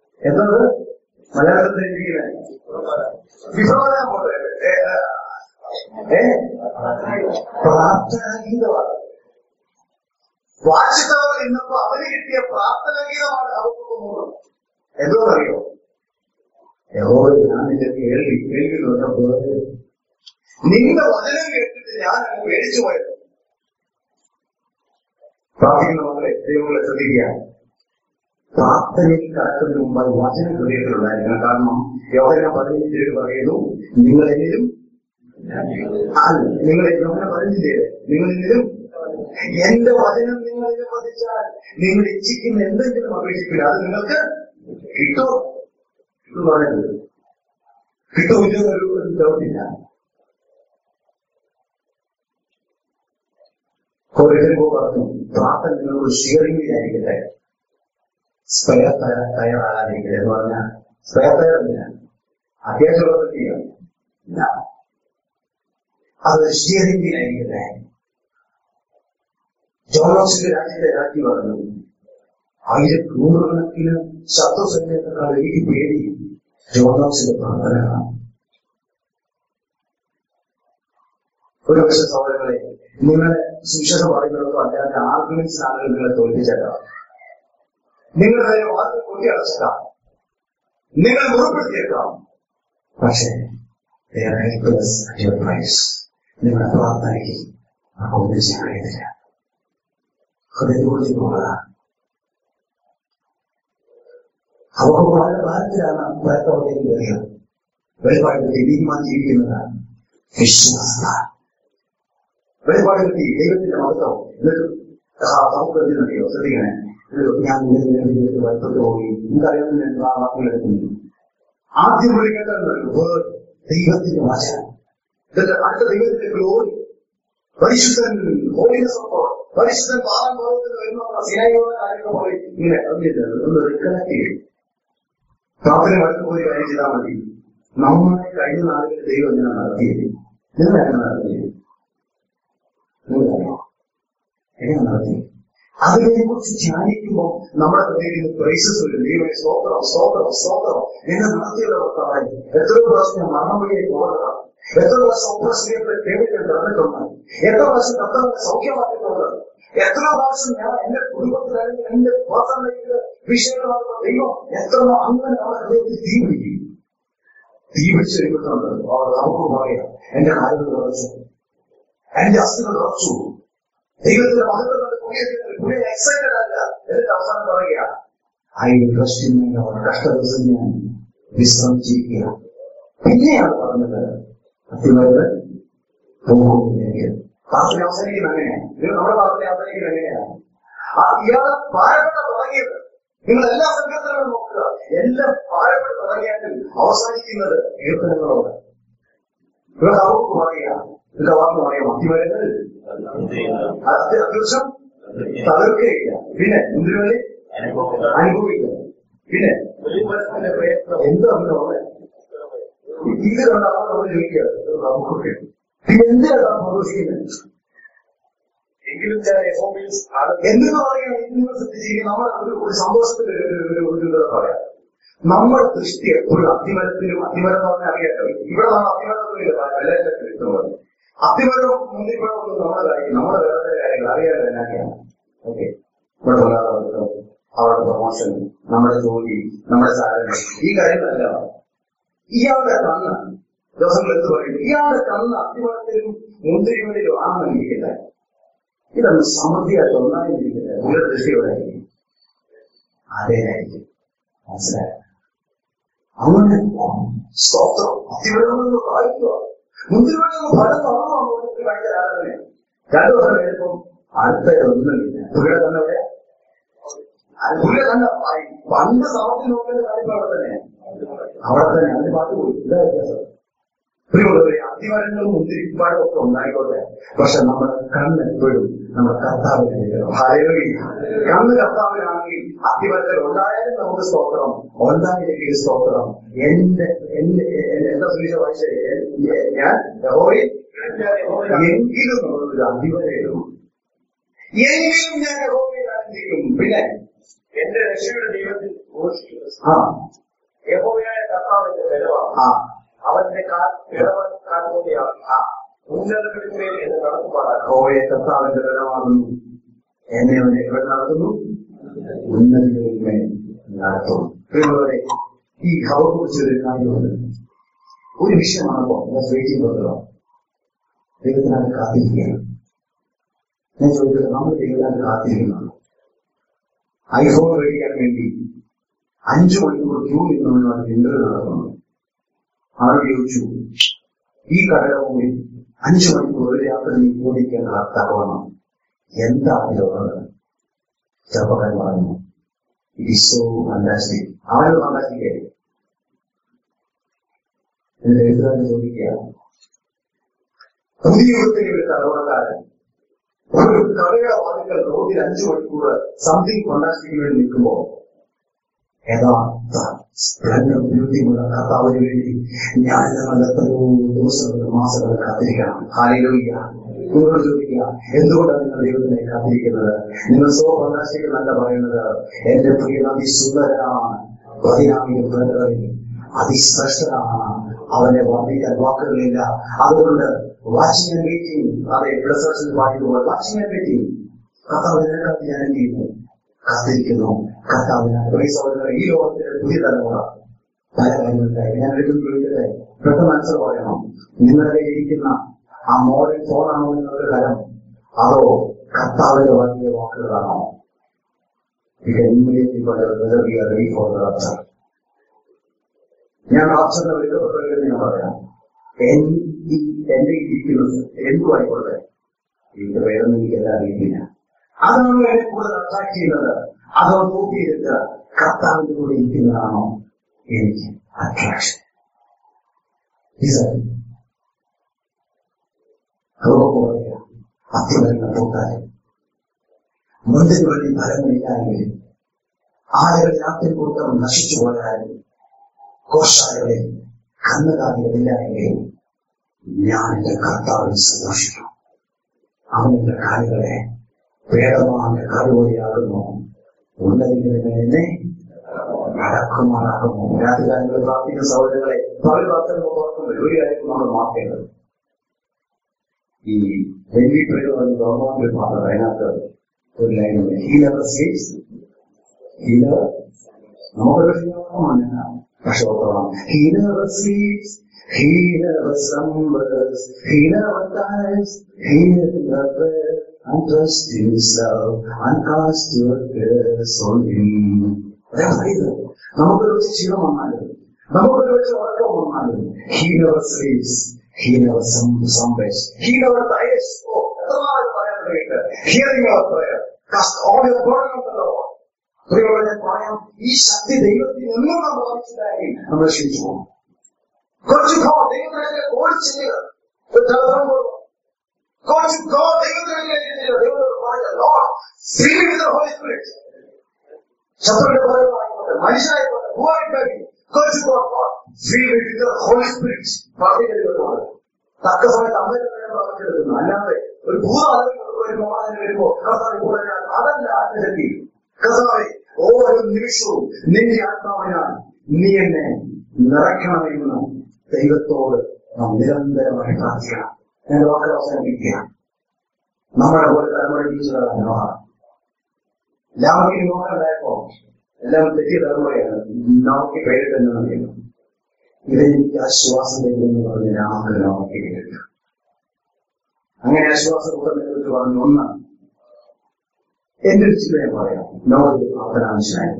എന്നത് മലയാളത്തിൽ ഇരിക്കുന്നത് വിപ്രവരാൻ പോട്ടെ ഏ പ്രാർത്ഥനാഗീതമാണ് വാച്ചിട്ടവർ ഇന്നപ്പോ അവന് കിട്ടിയ പ്രാർത്ഥനാഗീതമാണ് അവർക്ക് മൂന്ന് എന്തോന്നറിയോ യഹോ ഞാൻ നിന്റെ കേൾവി കേൾവി വന്നപ്പോൾ നിന്റെ വചനം കേട്ടിട്ട് ഞാൻ അങ്ങ് മേടിച്ചു പോയത് പ്രാർത്ഥിക്കുന്ന മക്കളെ ദൈവങ്ങളെ ശ്രദ്ധിക്കുക പ്രാർത്ഥനയിൽ കടക്കുന്നതിന് മുമ്പായി വചന ഹൃദയത്തിലുണ്ടായിരിക്കണം കാരണം യോഹന പതിനഞ്ചിലേക്ക് പറയുന്നു നിങ്ങൾ എന്നിലും അല്ല നിങ്ങൾ യോഹന പതിനഞ്ചില് നിങ്ങൾ എന്നിലും എന്റെ വചനം നിങ്ങളിൽ പതിച്ചാൽ നിങ്ങൾ ഇച്ഛിക്കുന്ന എന്തെങ്കിലും അപേക്ഷിക്കില്ല അത് നിങ്ങൾക്ക് കിട്ടോ എന്ന് പറയുന്നത് കിട്ടൂല്ല ഒരു ഒരു ഡൗട്ടില്ല കോറിഡറിൽ പറഞ്ഞു പ്രാർത്ഥന നിങ്ങൾക്ക് ഷിയറിംഗിലായിരിക്കട്ടെ സ്വയ തയ്യാ- തയ്യാറാകാതിരിക്കട്ടെ എന്ന് പറഞ്ഞാൽ സ്വയ തയ്യാറില്ല അത്യാവശ്യമുള്ളത് ചെയ്യാം ഇല്ല അത് ഷിയറിംഗിലായിരിക്കട്ടെ ജോണോസിന്റെ രാജ്യത്തെ രാജ്യം പറഞ്ഞു ആയിരം നൂറുകണക്കിന് ശത്രു സൈന്യത്തെക്കാൾ എനിക്ക് പേടി ജോണോസിന്റെ പ്രാർത്ഥനകളാണ് ഒരു പക്ഷെ സഹോദരങ്ങളെ നിങ്ങളെ സുവിശേഷം പറയുന്നിടത്തോ അല്ലാതെ ആർഗ്യുമെന്റ്സ് ആളുകൾ നിങ്ങളെ തോൽപ്പിച്ചേക്കാം നിങ്ങളുടെ നേരെ വാക്ക് കൊട്ടി അടച്ചേക്കാം നിങ്ങൾ മുറിപ്പെടുത്തിയേക്കാം പക്ഷേ they are helpless at your price. നിങ്ങളുടെ പ്രാർത്ഥനയ്ക്ക് ആ ഒന്നും ചെയ്യാൻ കഴിയുന്നില്ല ഹൃദയത്തെക്കുറിച്ച് പോകാം അവർക്ക് വളരെ ഭാരത്തിലാണ് പ്രയത്നത്തിലേക്ക് കയറിയത് വെളിപ്പാട് തീരുമാനം ജീവിക്കുന്നതാണ് വിശ്വാസത വെളിപ്പാട് കിട്ടി ദൈവത്തിന്റെ മഹത്വം എന്നിട്ട് നമുക്ക് എന്തിനറിയോ ശ്രദ്ധിക്കണേ എന്നിട്ട് ഞാൻ നിങ്ങളുടെ വൈകിട്ട് പോയി നിങ്ങൾക്കറിയാവുന്ന ആ വാക്കുകൾ എടുക്കുന്നു ആദ്യം വിളിക്കേണ്ടത് ദൈവത്തിന്റെ വചനം എന്നിട്ട് അടുത്ത ദൈവത്തിന്റെ ഗ്ലോറി പരിശുദ്ധൻ ഹോളിനെസ് ഓഫ് ഗോഡ് പരിശുദ്ധൻ പാറം പോലത്തിന് വരുന്ന സിനായിയുള്ള കാര്യങ്ങൾ പോലെ ഇങ്ങനെ ഒന്നില്ല ഒന്ന് റിക്കലക്ട് ചെയ്യും പ്രാർത്ഥന അടുത്ത് പോയി കാര്യം ചെയ്താൽ മതി നമ്മളെ കഴിഞ്ഞ നാളുകളിൽ ദൈവം ഇങ്ങനെ നടത്തിയത് നിങ്ങൾ എങ്ങനെ നടത്തിയത് നിങ്ങൾക്കറിയോ എങ്ങനെ നടത്തി അതിനെ കുറിച്ച് ധ്യാനിക്കുമ്പോൾ നമ്മുടെ ഹൃദയത്തിൽ പ്രൈസസ് വരും ദൈവമേ സ്തോത്രം സ്തോത്രം സ്തോത്രം എന്നെ നടത്തിയുള്ള ഭർത്താവായി എത്രയോ പ്രാവശ്യം ഞാൻ മരണം വഴിയായി പോകേണ്ടതാണ് എത്ര പ്രാവശ്യം ഓപ്പറേഷനിലേക്ക് കേൾവിക്കാൻ കിടന്നിട്ടുണ്ട് എത്ര പ്രാവശ്യം കർത്താവിനെ സൗഖ്യമാക്കിയിട്ടുണ്ട് എത്ര പ്രാവശ്യം ഞാൻ എന്റെ കുടുംബത്തിലാണെങ്കിൽ എന്റെ പേഴ്സണലിലേക്ക് വിഷയങ്ങളാകുന്ന ദൈവം എത്ര അങ്ങനെ നമ്മുടെ ഹൃദയത്തിൽ തീ പിടിക്കും തീ പിടിച്ച് കഴിയുമ്പോഴുണ്ട് നമുക്ക് പറയാം എന്റെ കാലുകൾ ഉറച്ചു എന്റെ അസ്ഥികൾ ഉറച്ചു ദൈവത്തിന്റെ മഹത്വം കണ്ട് കുടിയേറ്റത്തിൽ കുടിയ എക്സൈറ്റഡ് അല്ല എന്നിട്ട് അവസാനം പറയുക ഐ ട്രസ്റ്റ് ഇൻ കഷ്ട ദിവസം ഞാൻ വിശ്രമിച്ചിരിക്കുക പിന്നെയാണ് പറഞ്ഞത് അത്യവര് പോകുന്നില്ല പ്രാർത്ഥന അവസാനിക്കുന്നത് അങ്ങനെയാണ് നിങ്ങൾ നമ്മുടെ പ്രാർത്ഥന അവസാനിക്കുന്നത് എങ്ങനെയാണ് ആ ഇയാളെ ഭാരപ്പെട്ട് തുടങ്ങിയത് നിങ്ങൾ എല്ലാ സംഘടനകളും നോക്കുക എല്ലാം ഭാരപ്പെട്ട് തുടങ്ങിയാലും അവസാനിക്കുന്നത് കീർത്തനങ്ങളോട് ഇവിടെ അവർക്ക് പറയുക എന്താ വാക്ക് പറയാം അത്തിമരങ്ങൾ അത് അത്യാവശ്യം തകർക്കുകയില്ല പിന്നെ മുന്തിരിവള്ളി അനുഭവിക്കുക പിന്നെ വെളിപ്പെടുത്തലിന്റെ പ്രയത്നം എന്താ പിന്നെ പറഞ്ഞത് ഇത് കണ്ടാണ് നമ്മൾ ചോദിക്കുക നമുക്കൊക്കെ പിന്നെ എന്തിനാണ് സന്തോഷിക്കുന്നത് എങ്കിലും ഞാൻ യഹോവയിൽ ആനന്ദ എന്തെന്ന് പറയുകയാണ് ഇത് നിങ്ങൾ ശ്രദ്ധിച്ചിരിക്കും നമ്മുടെ ഒരു ഒരു സന്തോഷത്തിന്റെ ഒരു ഒരു- ഒരു ഒരു ഇത് പറയാം നമ്മുടെ ദൃഷ്ടി എപ്പോഴും അത്തിമരത്തിലും അത്തിമരം എന്ന് പറഞ്ഞാൽ അറിയാലോ ഇവിടെ നമ്മൾ അത്തിമരത്തിലില്ല എല്ലാവരും ഇഷ്ടമാണ് അത്തിമരവും മുന്തിരിപ്പഴം ഒന്നും നമ്മുടെ കാര്യം നമ്മുടെ വേറെ കാര്യങ്ങൾ അറിയാലോ എന്നാക്കെയാണ് ഓക്കെ ഇവിടെ കൊല്ലാതെ അവരുടെ പ്രൊമോഷൻ നമ്മുടെ ജോലി നമ്മുടെ സാലറി ഈ കാര്യങ്ങളല്ല ഇയാളുടെ കണ്ണ് ദിവസങ്ങൾ എടുത്ത് പറയുന്നു ഇയാളുടെ കണ്ണ് അത്തിമരത്തിലും മുന്തിരിമണിലും ആണെന്ന് ഇരിക്കട്ടെ ഇതൊന്ന് സമൃദ്ധിയായിട്ട് ഒന്നായിരിക്കില്ല നിങ്ങളുടെ ദൃഷ്ടി എവിടെയായിരിക്കും അതേതായിരിക്കും മനസ്സിലായോ അങ്ങനെ സ്തോത്രം അതിവരണമെന്ന് വായിക്കുക മുന്തിരിവഴിയൊന്ന് ഫലം വന്നോ അങ്ങോട്ട് ഭയങ്കര ആരാധന രണ്ടു വർഷം കഴിയുമ്പം അടുത്ത ഒന്നുമില്ല പുള്ളിയുടെ തന്നെ എവിടെ പുള്ളിയുടെ തന്നെ പണ്ട് സമത്തിൽ നോക്കേണ്ട കാര്യം അവിടെ തന്നെ അവിടെ തന്നെ അതിന് പാട്ട് പോയി ഇതാ വ്യത്യാസം പ്രിയമുള്ളവരെ അതിമരങ്ങളും മുന്തിരിപ്പാടും ഒക്കെ ഉണ്ടായിക്കോട്ടെ പക്ഷെ നമ്മുടെ കണ്ണ് എപ്പോഴും നമ്മുടെ കർത്താവിനായിരിക്കണം ഹരവില്ല കണ്ണ് കർത്താവിനാണെങ്കിൽ അതിമരത്തിൽ ഉണ്ടായാലും നമുക്ക് സ്തോത്രം ഉണ്ടായില്ലെങ്കിൽ സ്തോത്രം എന്റെ എന്റെ എന്റെ- എന്താ സുവിശേഷം വായിച്ചത് എ- ഞാൻ യഹോവയിൽ എങ്കിലും നമ്മളൊരു അതിവരയിടും എങ്കിലും ഞാൻ യഹോവയിൽ ആനന്ദിക്കും പിന്നെ എന്റെ രക്ഷയുടെ ദൈവത്തിൽ ഘോഷിക്കുന്നു ആ യഹോവയായ കർത്താവിന്റെ ബലമാണ് ആ അവന്റെ കാൽ ഇടവൻ കാൽ പോലെയാണ് ആ ബലപ്പെടുത്തുകയും എന്ന് നടത്തുമാറാകും ഹോയെ കർത്താവിന്റെ ബലമാകുന്നു എന്നെ അവനെ എവിടെ നടത്തുന്നു ഉന്നതികളിന്മേൽ നടത്തുന്നു പ്രിയമുള്ളവരെ ഈ ഹവക്കുറിച്ച് ഒരു കാര്യമുണ്ട് ഒരു വിഷയമാണല്ലോ വെയിറ്റിംഗ് ഫോർ ദൈവത്തിനാണ് കാത്തിരിക്കുകയാണ് ഞാൻ ചോദിച്ചത് നമ്മൾ ദൈവത്തിനാണ് കാത്തിരിക്കുന്നത് ഐഫോൺ മേടിക്കാൻ വേണ്ടി അഞ്ചു മണിക്കൂർ ക്യൂ നിന്നവരുമായി ഇന്റർവ്യൂ നടക്കുന്നു അവർ ചോദിച്ചു ഈ കടയുടെ മുമ്പിൽ അഞ്ചു മണിക്കൂർ ഒരു യാത്ര നീ ഓടിക്കാൻ തക്കവണ്ണം എന്താ അതിലുള്ളത് ചെറുപ്പക്കാരൻ പറഞ്ഞു ഇറ്റ് ഈസ് സോ ഫാന്റാസ്റ്റിക് അവനത് ഫാന്റാസ്റ്റിക് ആയി എന്നിട്ട് എഴുത്തുകാരൻ ചോദിക്കുക പുതിയ യുഗത്തിലെ ഒരു തലമുറക്കാരൻ ഒരു കടയുടെ വാതിക്കൽ റോഡിൽ അഞ്ചു മണിക്കൂർ സംതിങ് ഫണ്ടാസ്റ്റിക്കിന് വേണ്ടി നിൽക്കുമ്പോൾ യഥാർത്ഥ സ്പ്ലെൻഡർ ബ്യൂട്ടിയുള്ള കർത്താവിന് വേണ്ടി ഞാൻ ഞങ്ങൾ എത്രയോ ദിവസങ്ങൾ മാസങ്ങൾ കാത്തിരിക്കണം ഹാലിലൂയ്യ നിങ്ങളോട് ചോദിക്കുക എന്തുകൊണ്ടാണ് നിങ്ങൾ ദൈവത്തിനെ കാത്തിരിക്കുന്നത് നിങ്ങൾ സോ ഫണ്ടാസ്റ്റിക് എന്നല്ല പറയുന്നത് എന്റെ പ്രിയ അതിസുന്ദരനാണ് പതിനാമിക പ്രകടനം അതിശ്രേഷ്ഠനാണ് അവനെ വർണ്ണിക്കാൻ വാക്കുകളില്ല അതുകൊണ്ട് വാച്ചിങ് ആൻഡ് വെയിറ്റിംഗ് അതെ ബ്ലസേഴ്സിൽ പാടിയതുപോലെ വാച്ചിങ് ആൻഡ് വെയിറ്റിംഗ് കർത്താവിനെ കാത്തി ഞാൻ എന്ത് ചെയ്യുന്നു കാത്തിരിക്കുന്നു കർത്താവിനായി പ്രൈസവരുടെ ഈ ലോകത്തിലെ പുതിയ തലമുറ പല കാര്യങ്ങളിലായി ഞാൻ ഒരിക്കലും ചോദിക്കട്ടെ പെട്ടെന്ന് ആൻസർ പറയണം നിങ്ങളുടെ ഇരിക്കുന്ന ആ മോഡൽ ഫോണാണോ നിങ്ങളുടെ കരം അതോ കർത്താവിന്റെ വലിയ വാക്കുകളാണോ ഇത് immediately ready for the rapture. ഞാൻ റാപ്ചറിനെ വിളിക്കപ്പെട്ടവരെ ഞാൻ പറയാം എൻ- ഈ- എന്റെ ഇരിക്കുന്നത് എന്തു ആയിക്കോട്ടെ ഇതിന്റെ പേരൊന്നും എനിക്കെല്ലാം അറിയില്ല അതാണ് എന്നെ കൂടുതൽ അട്രാക്ട് ചെയ്യുന്നത് അതോ നോക്കിയിട്ട് കർത്താവിന്റെ കൂടെ ഇരിക്കുന്നതാണോ എനിക്ക് അട്രാക്ഷൻ അതൊക്കെ പറയുക അത്യവരുന്ന കൂട്ടാരും മുന്തിന് വഴി ഫലങ്ങളില്ലായെങ്കിൽ ആളുകളിൽ ആട്ടിൻകൂട്ടം നശിച്ചു പോയാലും കോശാലകളിൽ കന്നുകാലികളില്ലായെങ്കിൽ ഞാൻ എന്റെ കർത്താവിൽ സന്തോഷിക്കും അവൻ എന്റെ കാലുകളെ വേദമായ കാലുപോലെയാകുന്നു ഉന്നതികളുടെ എന്നെ നടക്കുമാറാകുന്നു രാത്രികാലങ്ങൾ പ്രാർത്ഥിക്കുന്ന സഹോദരങ്ങളെ പല പ്രാർത്ഥന ഓർക്കുമ്പോൾ ഒരു കാര്യം നമ്മൾ മാറ്റേണ്ടത് ഈ വെള്ളി പ്രയോഗം ഗവൺമെന്റ് പാത്രം അതിനകത്ത് ഒരു ലൈനുണ്ട് ഹീലർ സീറ്റ്സ് ഹീലർ നമുക്കൊരു ക്ഷീണമാണ് പക്ഷെ ഓർത്തോളാം he never sleeps he never slumbers he never dies he never and trust in his love and cast your cares on him അതാ പറയുന്നത് നമുക്കൊരു ക്ഷീണം വന്നാലും നമുക്കൊരു പക്ഷെ ഉറക്കം വന്നാലും he never sleeps he never slumbers he never dies ഓ എത്രനാൾ പറയാൻ കഴിയട്ടെ hearing our prayer cast all your burden on the Lord പ്രിയമുള്ളവരെ പറയാം ഈ ശക്തി ദൈവത്തിൽ എന്നും നാം വായിച്ചതായി നമ്മൾ ക്ഷണിച്ചു പോകും കുറച്ച് ഗോ ദൈവത്തിനെ ഓടിച്ചില്ല ഒരു ടെലഫോൺ കൊടുക്കും കുറച്ച് ഗോ ദൈവത്തിനെ ദൈവത്തോട് പറയുക Lord feel with Holy Spirit ശത്രുവിന്റെ പറയുന്നതായിക്കോട്ടെ മനുഷ്യനായിക്കോട്ടെ ഭൂവായിട്ടാക്കി കുറച്ച് go feel with Holy Spirit പ്രാർത്ഥിക്കുന്നത് തക്ക സമയത്ത് അമ്മയുടെ പ്രാർത്ഥിച്ചെടുക്കുന്നു അല്ലാതെ ഒരു ഭൂതം അതിൽ വരുമ്പോ അതിന് വരുമ്പോ കർത്താവ് കൂടെ ഞാൻ അതല്ല ആത്മശക്തി കർത്താവെ ഓരോ നിമിഷവും നിന്റെ ആത്മാവിനാൽ നീ എന്നെ നിറയ്ക്കണമെന്ന് ദൈവത്തോട് നാം നിരന്തരമായി പ്രാർത്ഥിക്കണം ഞാൻ വാക്കുകൾ അവസാനിപ്പിക്കുക നമ്മുടെ പോലെ തലമുറ ജീവിച്ചതാണ് നോഹ ലാമയ്ക്ക് നോക്കണ്ടായപ്പോ എല്ലാം തെറ്റിയ തലമുറയാണ് നോക്കി പേരിട്ടെന്ന് അറിയുന്നു ഇവരെനിക്ക് ആശ്വാസം തരുമെന്ന് പറഞ്ഞ് രാമക്ക് നോക്കി കേട്ടു അങ്ങനെ ആശ്വാസം കുറിച്ച് പറഞ്ഞു ഒന്ന് എന്റെ ഒരു ചിന്തയെ പറയാം നോവൽ പ്രാർത്ഥനാവശ്യമായി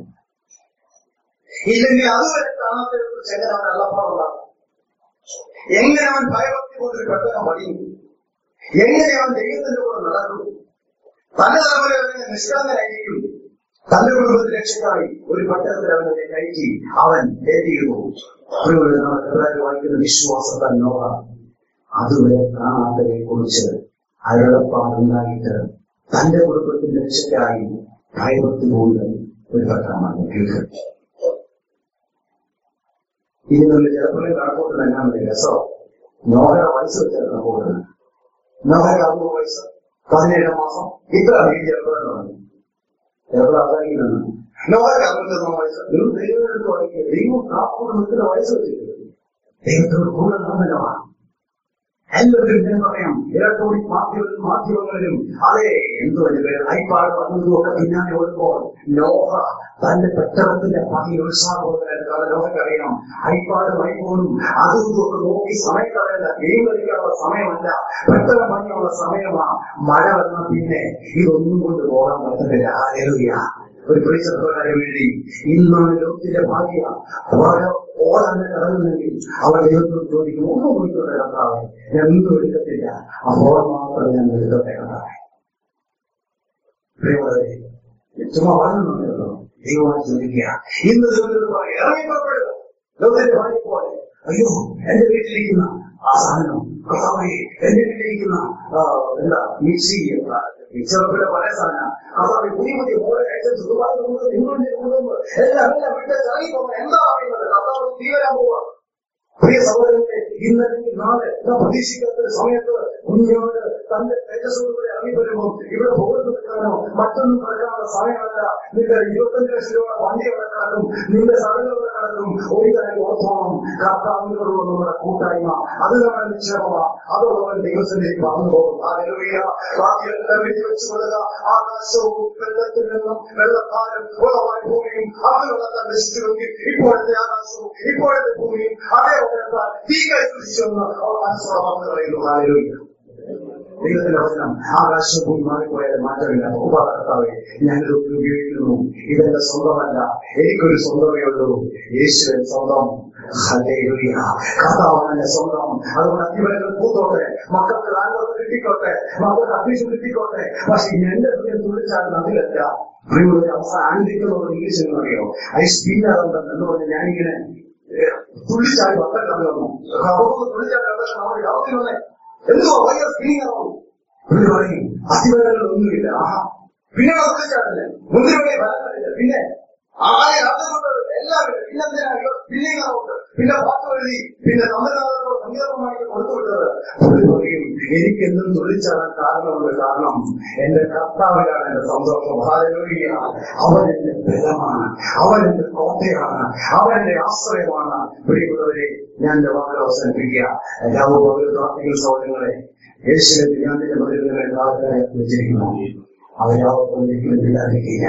ഇല്ലെങ്കിൽ അതുവരെ കാണാത്തതിനെ കുറിച്ച് എങ്ങനെ അവൻ അള്ളപ്പാടുണ്ടാകും എങ്ങനെ അവൻ ഭയഭക്തി കൊണ്ടൊരു പെട്ടകം പണിയും എങ്ങനെ അവൻ ദൈവത്തിന്റെ കൂടെ നടക്കും തന്റെ തലമുറ അവനെ നിഷ്കളങ്കനായിരിക്കും തന്റെ കുടുംബത്തിൽ രക്ഷക്കായി ഒരു പട്ടണത്തിൽ അവനെ കയറ്റി അവൻ എത്തിയിരുന്നു അതുപോലെ നമ്മൾ എബ്രാഹിം വായിക്കുന്ന വിശ്വാസത്താൽ നോക അതുവരെ കാണാത്തവരെ കുറിച്ച് അരുളപ്പാടുണ്ടായിട്ട് തന്റെ കുടുംബത്തിന്റെ രക്ഷയ്ക്കായി ഭയഭക്തി കൊണ്ട് ഒരു പട്ടണമാണ് കേൾക്കുന്നത് ഇതിനുള്ള ചിലപ്പോൾ കണക്കൂട്ടുന്ന എന്നാണ് രസം നോഹയുടെ വയസ്സ് വെച്ചാൽ കണക്കൂട്ടുന്നത് നോഹയുടെ അറുപത് വയസ്സ് പതിനേഴാം മാസം ഇത്ര നീതി ചിലപ്പോഴാണ് ചിലപ്പോൾ അവസാനിക്കുന്നത് നോഹയുടെ അറുപത്തൊന്നാം വയസ്സ് നിങ്ങൾ ദൈവം എടുത്ത് വായിക്കുക ദൈവം കാപ്പോട് നിൽക്കുന്ന വയസ്സ് വെച്ചിട്ട് ദൈവത്തോട് കൂടെ നടന്നല്ലാണ് എല്ലാവരും ഞാൻ പറയാം ഇലക്ട്രോണിക് മാധ്യമ മാധ്യമങ്ങളിലും അതെ എന്തോ അതിന്റെ പേര് ഐപാഡ് വന്നതും ഒക്കെ പിന്നാലെ ഓടുമ്പോൾ നോഹ തന്റെ പെട്ടകത്തിന്റെ പണി ഉത്സാഹമുള്ളതായിട്ട് കാരണം നോഹയ്ക്കറിയാം ഐപാഡും ഐഫോണും അതും ഇതും ഒക്കെ നോക്കി സമയം കളയല്ല ഗെയിം കളിക്കാനുള്ള സമയമല്ല പെട്ടകം പണിയുള്ള സമയമാ മഴ വന്ന പിന്നെ ഇതൊന്നും കൊണ്ട് പോകാൻ പറ്റത്തില്ല ഹല്ലേലൂയ ഒരു പ്രീച്ചർക്കാരെ വേണ്ടി ഇന്നാണ് ലോകത്തിന്റെ ഭാര്യ വളരെ ഓടാൻ ഇറങ്ങുന്നെങ്കിൽ അവർ ദൈവത്തോട് ചോദിക്കും ഒന്നും പോയിക്കോട്ടെ കർത്താവെ ഞാൻ ഒന്നും എടുക്കത്തില്ല അപ്പോൾ മാത്രം ഞാൻ എടുക്കട്ടെ കർത്താവെ പ്രിയമുള്ളവരെ ചുമ്മാ പറഞ്ഞല്ലോ ദൈവമായി ചോദിക്കുക ഇന്ന് ദൈവത്തോട് പറയും ഇറങ്ങി പുറപ്പെടുക ലോകത്തിന്റെ ഭാര്യ പോലെ അയ്യോ എന്റെ വീട്ടിലിരിക്കുന്ന ആ സാധനം കർത്താവെ എന്റെ വീട്ടിലിരിക്കുന്ന ആ, എന്താ മിക്സി ആ, മിക്സറൊക്കെ പല സാധനം കർത്താവെ പുതിയ പുതിയ മോഡൽ ഐറ്റംസ് ദുബായിൽ കൊണ്ടുവന്ന് ഇംഗ്ലണ്ടിൽ കൊണ്ടുവന്ന് എല്ലാം എല്ലാം വിട്ട് ഇറങ്ങി പോകുന്നത് എന്താ പറയുന്നത് കർത്താവ് തീ വരാൻ പോവാ പ്രിയ സഹോദരങ്ങളെ ഇന്നല്ലെങ്കിൽ നാളെ നാം പ്രതീക്ഷിക്കാത്ത ഒരു സമയത്ത് കുഞ്ഞോട് തന്റെ തേജസ്സോടുകൂടി ഇറങ്ങി വരുമ്പോൾ ഇവിടെ പോകുന്നു നിൽക്കാനോ മറ്റൊന്നും നടക്കാനുള്ള സമയമല്ല നിന്റെ ഇരുപത്തഞ്ച് ലക്ഷം രൂപ വണ്ടി അവിടെ കിടക്കും നിന്റെ സകലവിടെ കിടക്കും ഒരു കാര്യം ഓർത്തോണം കർത്താവിനോടുള്ള നമ്മുടെ കൂട്ടായ്മ അത് നമ്മുടെ നിക്ഷേപമാണ് അതുള്ളവൻ ദൈവത്തിലേക്ക് പറഞ്ഞു പോകും ഹല്ലേലൂയ. ബാക്കിയെല്ലാം എഴുതി വെച്ചു കൊടുക്കുക ആകാശവും വെള്ളത്തിൽ നിന്നും വെള്ളത്താലും ഉളവായി ഭൂമിയും അവനുള്ള തന്നെ നശിച്ചുവെങ്കിൽ ഇപ്പോഴത്തെ ആകാശവും ഇപ്പോഴത്തെ ഭൂമിയും അതേ ഉയർത്താൻ തീ കൈപ്പിടിച്ചെന്ന് അവർ മനസ്സുറവാന്ന് പറയുന്നു ഹാലൂയ്യ ദൈവത്തിന്റെ വചനം ആകാശം ഭൂമി മാറിപ്പോയാൽ മാറ്റമില്ല ഉപകർത്താവെ ഞാനിത് ഉപയോഗിക്കുന്നു ഇതെന്റെ സ്വന്തമല്ല എനിക്കൊരു സ്വന്തമേ ഉള്ളൂ യേശുവൻ സ്വന്തം ഹല്ലേലൂയ. കർത്താവാണ് എന്റെ സ്വന്തം അതുകൊണ്ട് അത്തിവരങ്ങൾ പൂത്തോട്ടെ മക്കൾക്ക് റാങ്ക് കിട്ടിക്കോട്ടെ മക്കൾക്ക് അഡ്മിഷൻ കിട്ടിക്കോട്ടെ പക്ഷെ എന്റെ ഹൃദയം തുള്ളിച്ചാടുന്ന അതിലല്ല പ്രിയമുള്ള അവസാനം ആനന്ദിക്കുന്നത് ഇംഗ്ലീഷ് എന്ന് പറയോ ഐ സ്പീഡ് ആകുന്നത് എന്ന് പറഞ്ഞ് ഞാനിങ്ങനെ ഏഹ്, തുള്ളിച്ചാടി പത്തം കണ്ടു വന്നു അപ്പൊ തുള്ളിച്ചാടി അവിടെ നമ്മുടെ യാതൊരു വന്നേ എന്തുവാ ഭയങ്കര സ്പീഡിംഗ് ആവും ഇവര് പറയും അതിവരങ്ങൾ ഒന്നുമില്ല ആഹാ പിന്നെ തുള്ളിച്ചാടില്ല മുന്തിരി വഴി ഫലങ്ങളില്ല പിന്നെ ആരെ അതുകൊണ്ട് എല്ലാവരും പിന്നെന്തിനാ പിന്നെ ഉണ്ട് പിന്നെ പാട്ട് എഴുതി പിന്നെ തമിഴ്നാടോട് സംഗീതമായിട്ട് കൊടുത്തുവിട്ടത് പുള്ളി പറയും എനിക്കെന്നും തുള്ളിച്ചാടാൻ കാരണമുണ്ട് കാരണം എന്റെ കർത്താവിലാണ് എന്റെ സന്തോഷം ഹാലൂയ അവൻ എന്റെ ബലമാണ് അവൻ എന്റെ കോട്ടയാണ് അവൻ എന്റെ ആശ്രയമാണ് പ്രിയമുള്ളവരെ ഞാൻ എന്റെ വാക്കുകൾ അവസാനിപ്പിക്കുക എല്ലാവരും പകൽ പ്രാർത്ഥിക്കുന്ന സൗകര്യങ്ങളെ യേശുവിന്റെ ബിരിയാണിന്റെ മതിലുകളെ പ്രാർത്ഥന വെച്ചിരിക്കുന്നു അവരാവർക്കും ഒരിക്കലും ഇല്ലാതിരിക്കില്ല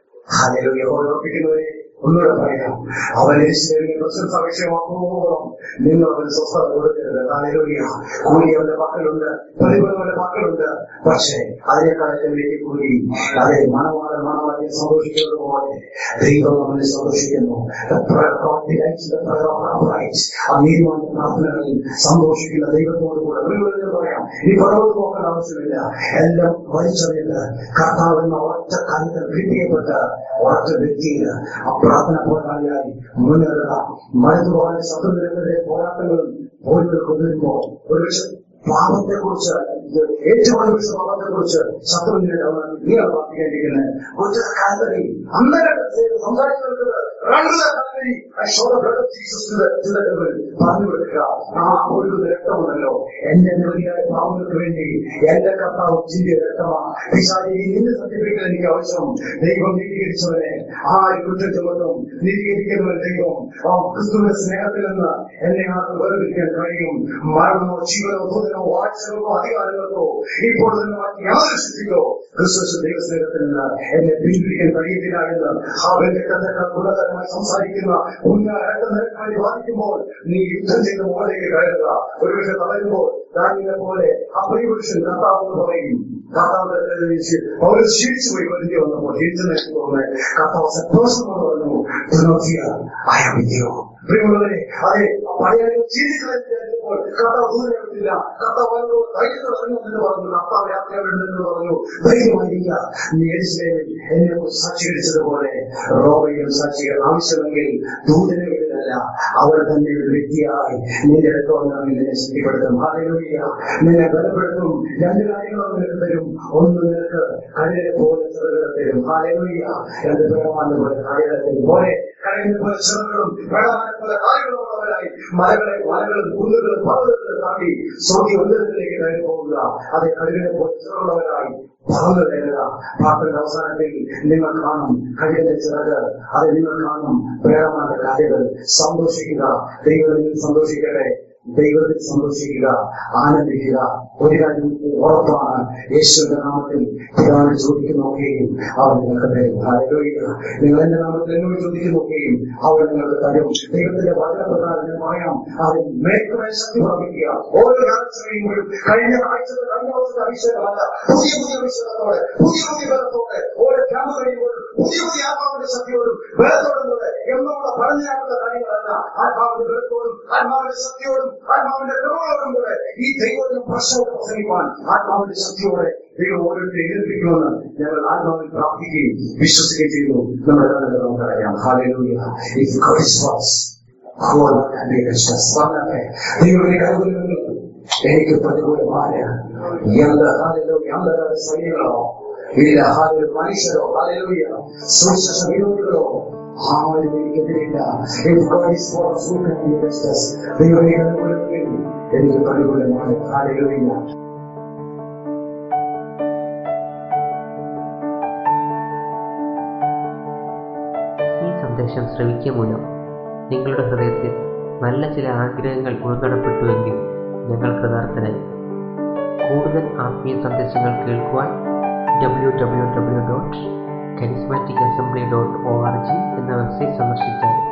ഹാലൂയ ഓർമ്മിപ്പിക്കുന്നവരെ ഒന്നുകൂടെ പറയാം അവൻ യേശുവിനെ പ്രശംസ വിഷയമാക്കുമ്പോഴും നിങ്ങൾ അവന് സ്വസ്ഥത കൊടുക്കരുത് ഹാലൂയ കൂലി അവന്റെ പക്കലുണ്ട് പ്രതിഫലം അവന്റെ പക്കലുണ്ട് പക്ഷേ അതിനേക്കാളും വലിയ കൂലി അതെ മണവാളൻ മണവാളിയെ സന്തോഷിക്കുന്നത് പോലെ ദൈവം അവനെ സന്തോഷിക്കുന്നു The prayer of God delights in the prayer of upright. ആ നീതിമാന്റെ പ്രാർത്ഥനകളിൽ സന്തോഷിക്കുന്ന ദൈവത്തോട് കൂടെ ഒരു പറയാം ഈ പുറകോട്ട് പോകേണ്ട ആവശ്യമില്ല എല്ലാം വലിച്ചറിഞ്ഞത് കർത്താവെന്ന ഒറ്റ കാര്യത്തിൽ കിട്ടിയപ്പെട്ട് ഒറ്റ വ്യക്തിയിൽ ആ പ്രാർത്ഥന പോരാളിയായി മുന്നേറുക മരുന്ന് പോകാൻ ശത്രുവിനെതിരെ പോരാട്ടങ്ങളും പോരുകൾ കൊണ്ടുവരുമ്പോൾ ഒരുപക്ഷെ പാപത്തെ കുറിച്ച് ഏറ്റവും വലിയ പാപത്തെ കുറിച്ച് ശത്രുവിനെ നീ അത് പ്രാർത്ഥിക്കേണ്ടിയിരിക്കുന്നത് ഒറ്റ കാൽവരി അന്നേരം സംസാരിച്ചു നിൽക്കുന്നത് രണ്ട് Calvary I show the blood of Jesus to the, to the devil. പറഞ്ഞു കൊടുക്കുക ആ ഒരു രക്തമുണ്ടല്ലോ എന്റെ നിരവധിയായ പാവങ്ങൾക്ക് വേണ്ടി എന്റെ കർത്താവ് ചിന്തിയ രക്തമാണ് പിശാചി നിന്റെ സർട്ടിഫിക്കറ്റ് എനിക്ക് ആവശ്യം ദൈവം നീതീകരിച്ചവനെ ആ ഒരു കുറ്റം ചുമത്തും നീതീകരിക്കുന്നവൻ ദൈവം ആ ക്രിസ്തുവിന്റെ സ്നേഹത്തിൽ നിന്ന് എന്നെ ആർക്ക് വേർതിരിക്കാൻ കഴിയും മരണമോ ജീവനോ ദൂതനോ വാഴ്ചകൾക്കോ അധികാരങ്ങൾക്കോ ഇപ്പോൾ തന്നെ മാറ്റി യാതൊരു ശക്തിക്കോ ക്രിസ്തു ദൈവസ്നേഹത്തിൽ നിന്ന് എന്നെ പിന്തിരിക്കാൻ കഴിയത്തില്ല എന്ന് ആ വ്യക്തിത്വത്തെക്കാൾ ഗുണകരമായി സംസാരിക്കുന്ന ഉന്നതമായി ബാധിക്കുമ്പോൾ നീ യുദ്ധം ചെയ്ത് മുകളിലേക്ക് കയറുക ഒരുപക്ഷെ തളരുമ്പോൾ ദാനിയെ പോലെ ആ പ്രിയപുരുഷൻ കർത്താവ് എന്ന് പറയും കർത്താവ് അവർ ക്ഷീണിച്ചു പോയി വരുത്തി വന്നപ്പോൾ ക്ഷീണിച്ചു നിൽക്കുന്നു തോന്നുന്നത് കർത്താവ് സന്തോഷം കൊണ്ട് പറഞ്ഞു ആയാമില്ലയോ പ്രിയമുള്ളവരെ അതെ പഴയാളികൾ ക്ഷീണിച്ചു വരുമ്പോൾ കർത്താവ് ദൂരെ വിട്ടില്ല കർത്താവ് അവരോട് ധൈര്യത്തോടെ ഇറങ്ങുമെന്ന് പറഞ്ഞു കർത്താവ് യാത്ര വിടുന്നെന്ന് പറഞ്ഞു ധൈര്യമായിരിക്കുക നീ എരിശിലേമിൽ എന്നെ കുറിച്ച് സാക്ഷീകരിച്ചതുപോലെ റോമയിലും സാക്ഷികൾ ആവശ്യമെങ്കിൽ ദൂതനെ വിടുന്നല്ല അവർ തന്നെ ഒരു വ്യക്തിയായി നിന്റെ അടുത്ത് വന്നാൽ നിന്നെ ശക്തിപ്പെടുത്തും ഹാലൂയ നിന്നെ ബലപ്പെടുത്തും രണ്ട് കാര്യങ്ങളും നിനക്ക് തരും ഒന്ന് നിനക്ക് കഴിയെ പോലെ ചെറുകളെ തരും ഹാലൂയ രണ്ട് പേരമാന്റെ പോലെ കാര്യങ്ങളെ തരും പോലെ കഴിയുന്ന പോലെ ചെറുകളും വേളമാനെ പോലെ കാര്യങ്ങളുള്ളവരായി മലകളെ മലകളും കുന്നുകളും പർവ്വതങ്ങളും താണ്ടി സ്വർഗീയ ഉന്നതത്തിലേക്ക് കയറി പോകുക അതേ കഴിവിനെ പോലെ ചെറുള്ളവരായി പറന്നു കയറുക പാട്ടിന്റെ അവസാനത്തിൽ നിങ്ങൾ കാണും കഴിവിന്റെ ചിറക് അത് നിങ്ങൾ കാണും പ്രേരമാന്റെ കാര്യങ്ങൾ സന്തോഷിക്കുക ദൈവത്തിൽ സന്തോഷിക്കട്ടെ ദൈവത്തിൽ സന്തോഷിക്കുക ആനന്ദിക്കുക ഒരു കാര്യം ഉറപ്പാണ് യേശുവിന്റെ നാമത്തിൽ പിതാവിനെ ചോദിക്കുന്നൊക്കെയും അവർ നിങ്ങൾക്ക് തരും ഹല്ലേലൂയ. നിങ്ങൾ എന്റെ നാമത്തിൽ എന്നോട് ചോദിക്കുന്നൊക്കെയും അവർ നിങ്ങൾക്ക് തരും ദൈവത്തിന്റെ വചനപ്രകാരം ഞാൻ പറയാം അതിൽ മേൽക്കുമേൽ ശക്തി പ്രാപിക്കുക ഓരോ കാഴ്ച കഴിയുമ്പോഴും കഴിഞ്ഞ ആഴ്ചത്തെ കഴിഞ്ഞ വർഷത്തെ അഭിഷേകമല്ല പുതിയ പുതിയ അഭിഷേകത്തോടെ പുതിയ പുതിയ ബലത്തോടെ ഓരോ ക്യാമ്പ് കഴിയുമ്പോഴും പുതിയ പുതിയ ആത്മാവിന്റെ ശക്തിയോടും ബലത്തോടും കൂടെ എന്നോട് പറഞ്ഞാക്കുന്ന കാര്യങ്ങളല്ല ആത്മാവിന്റെ ബലത്തോടും ആത്മാവിന്റെ ശക്തിയോടും ആത്മാവിന്റെ ക്രമങ്ങളോടും കൂടെ ഈ ദൈവത്തിന് പ്രശ്നം പ്രസംഗിപ്പാൻ ആത്മാവിന്റെ ശക്തിയോടെ ദൈവം ഓരോരുത്തരെ ഏൽപ്പിക്കുമെന്ന് ഞങ്ങൾ ആത്മാവിൽ പ്രാർത്ഥിക്കുകയും വിശ്വസിക്കുകയും ചെയ്യുന്നു നമ്മുടെ കഥകൾ നമുക്കറിയാം ഹാലൂയ ഇഫ് ഗോഡ് ഇസ് വാസ് ദൈവത്തിന്റെ കൈകൊള്ളുന്നു എനിക്ക് പ്രതികൂലമായ എന്ത് ഹാലൂയ അന്ധകാര സൈന്യങ്ങളോ ഇല്ല ഹാലു മനുഷ്യരോ ഹാലൂയ സുവിശേഷ വിരോധികളോ ആരും എനിക്കെതിരില്ല If God is for us, who can be against us? ദൈവമേ കണ്ടുകൊള്ളുകയും എനിക്ക് പ്രതികൂലമാണ് ഹാലൂയ ഈ സന്ദേശം ശ്രവിക്കുക മൂലം നിങ്ങളുടെ ഹൃദയത്തിൽ നല്ല ചില ആഗ്രഹങ്ങൾ ഉൾക്കടപ്പെട്ടുവെങ്കിൽ ഞങ്ങൾ കൃതാർത്ഥരായി കൂടുതൽ ആത്മീയ സന്ദേശങ്ങൾ കേൾക്കുവാൻ W W W dot charismatic assembly dot O R G എന്ന വെബ്സൈറ്റ് സന്ദർശിച്ചാൽ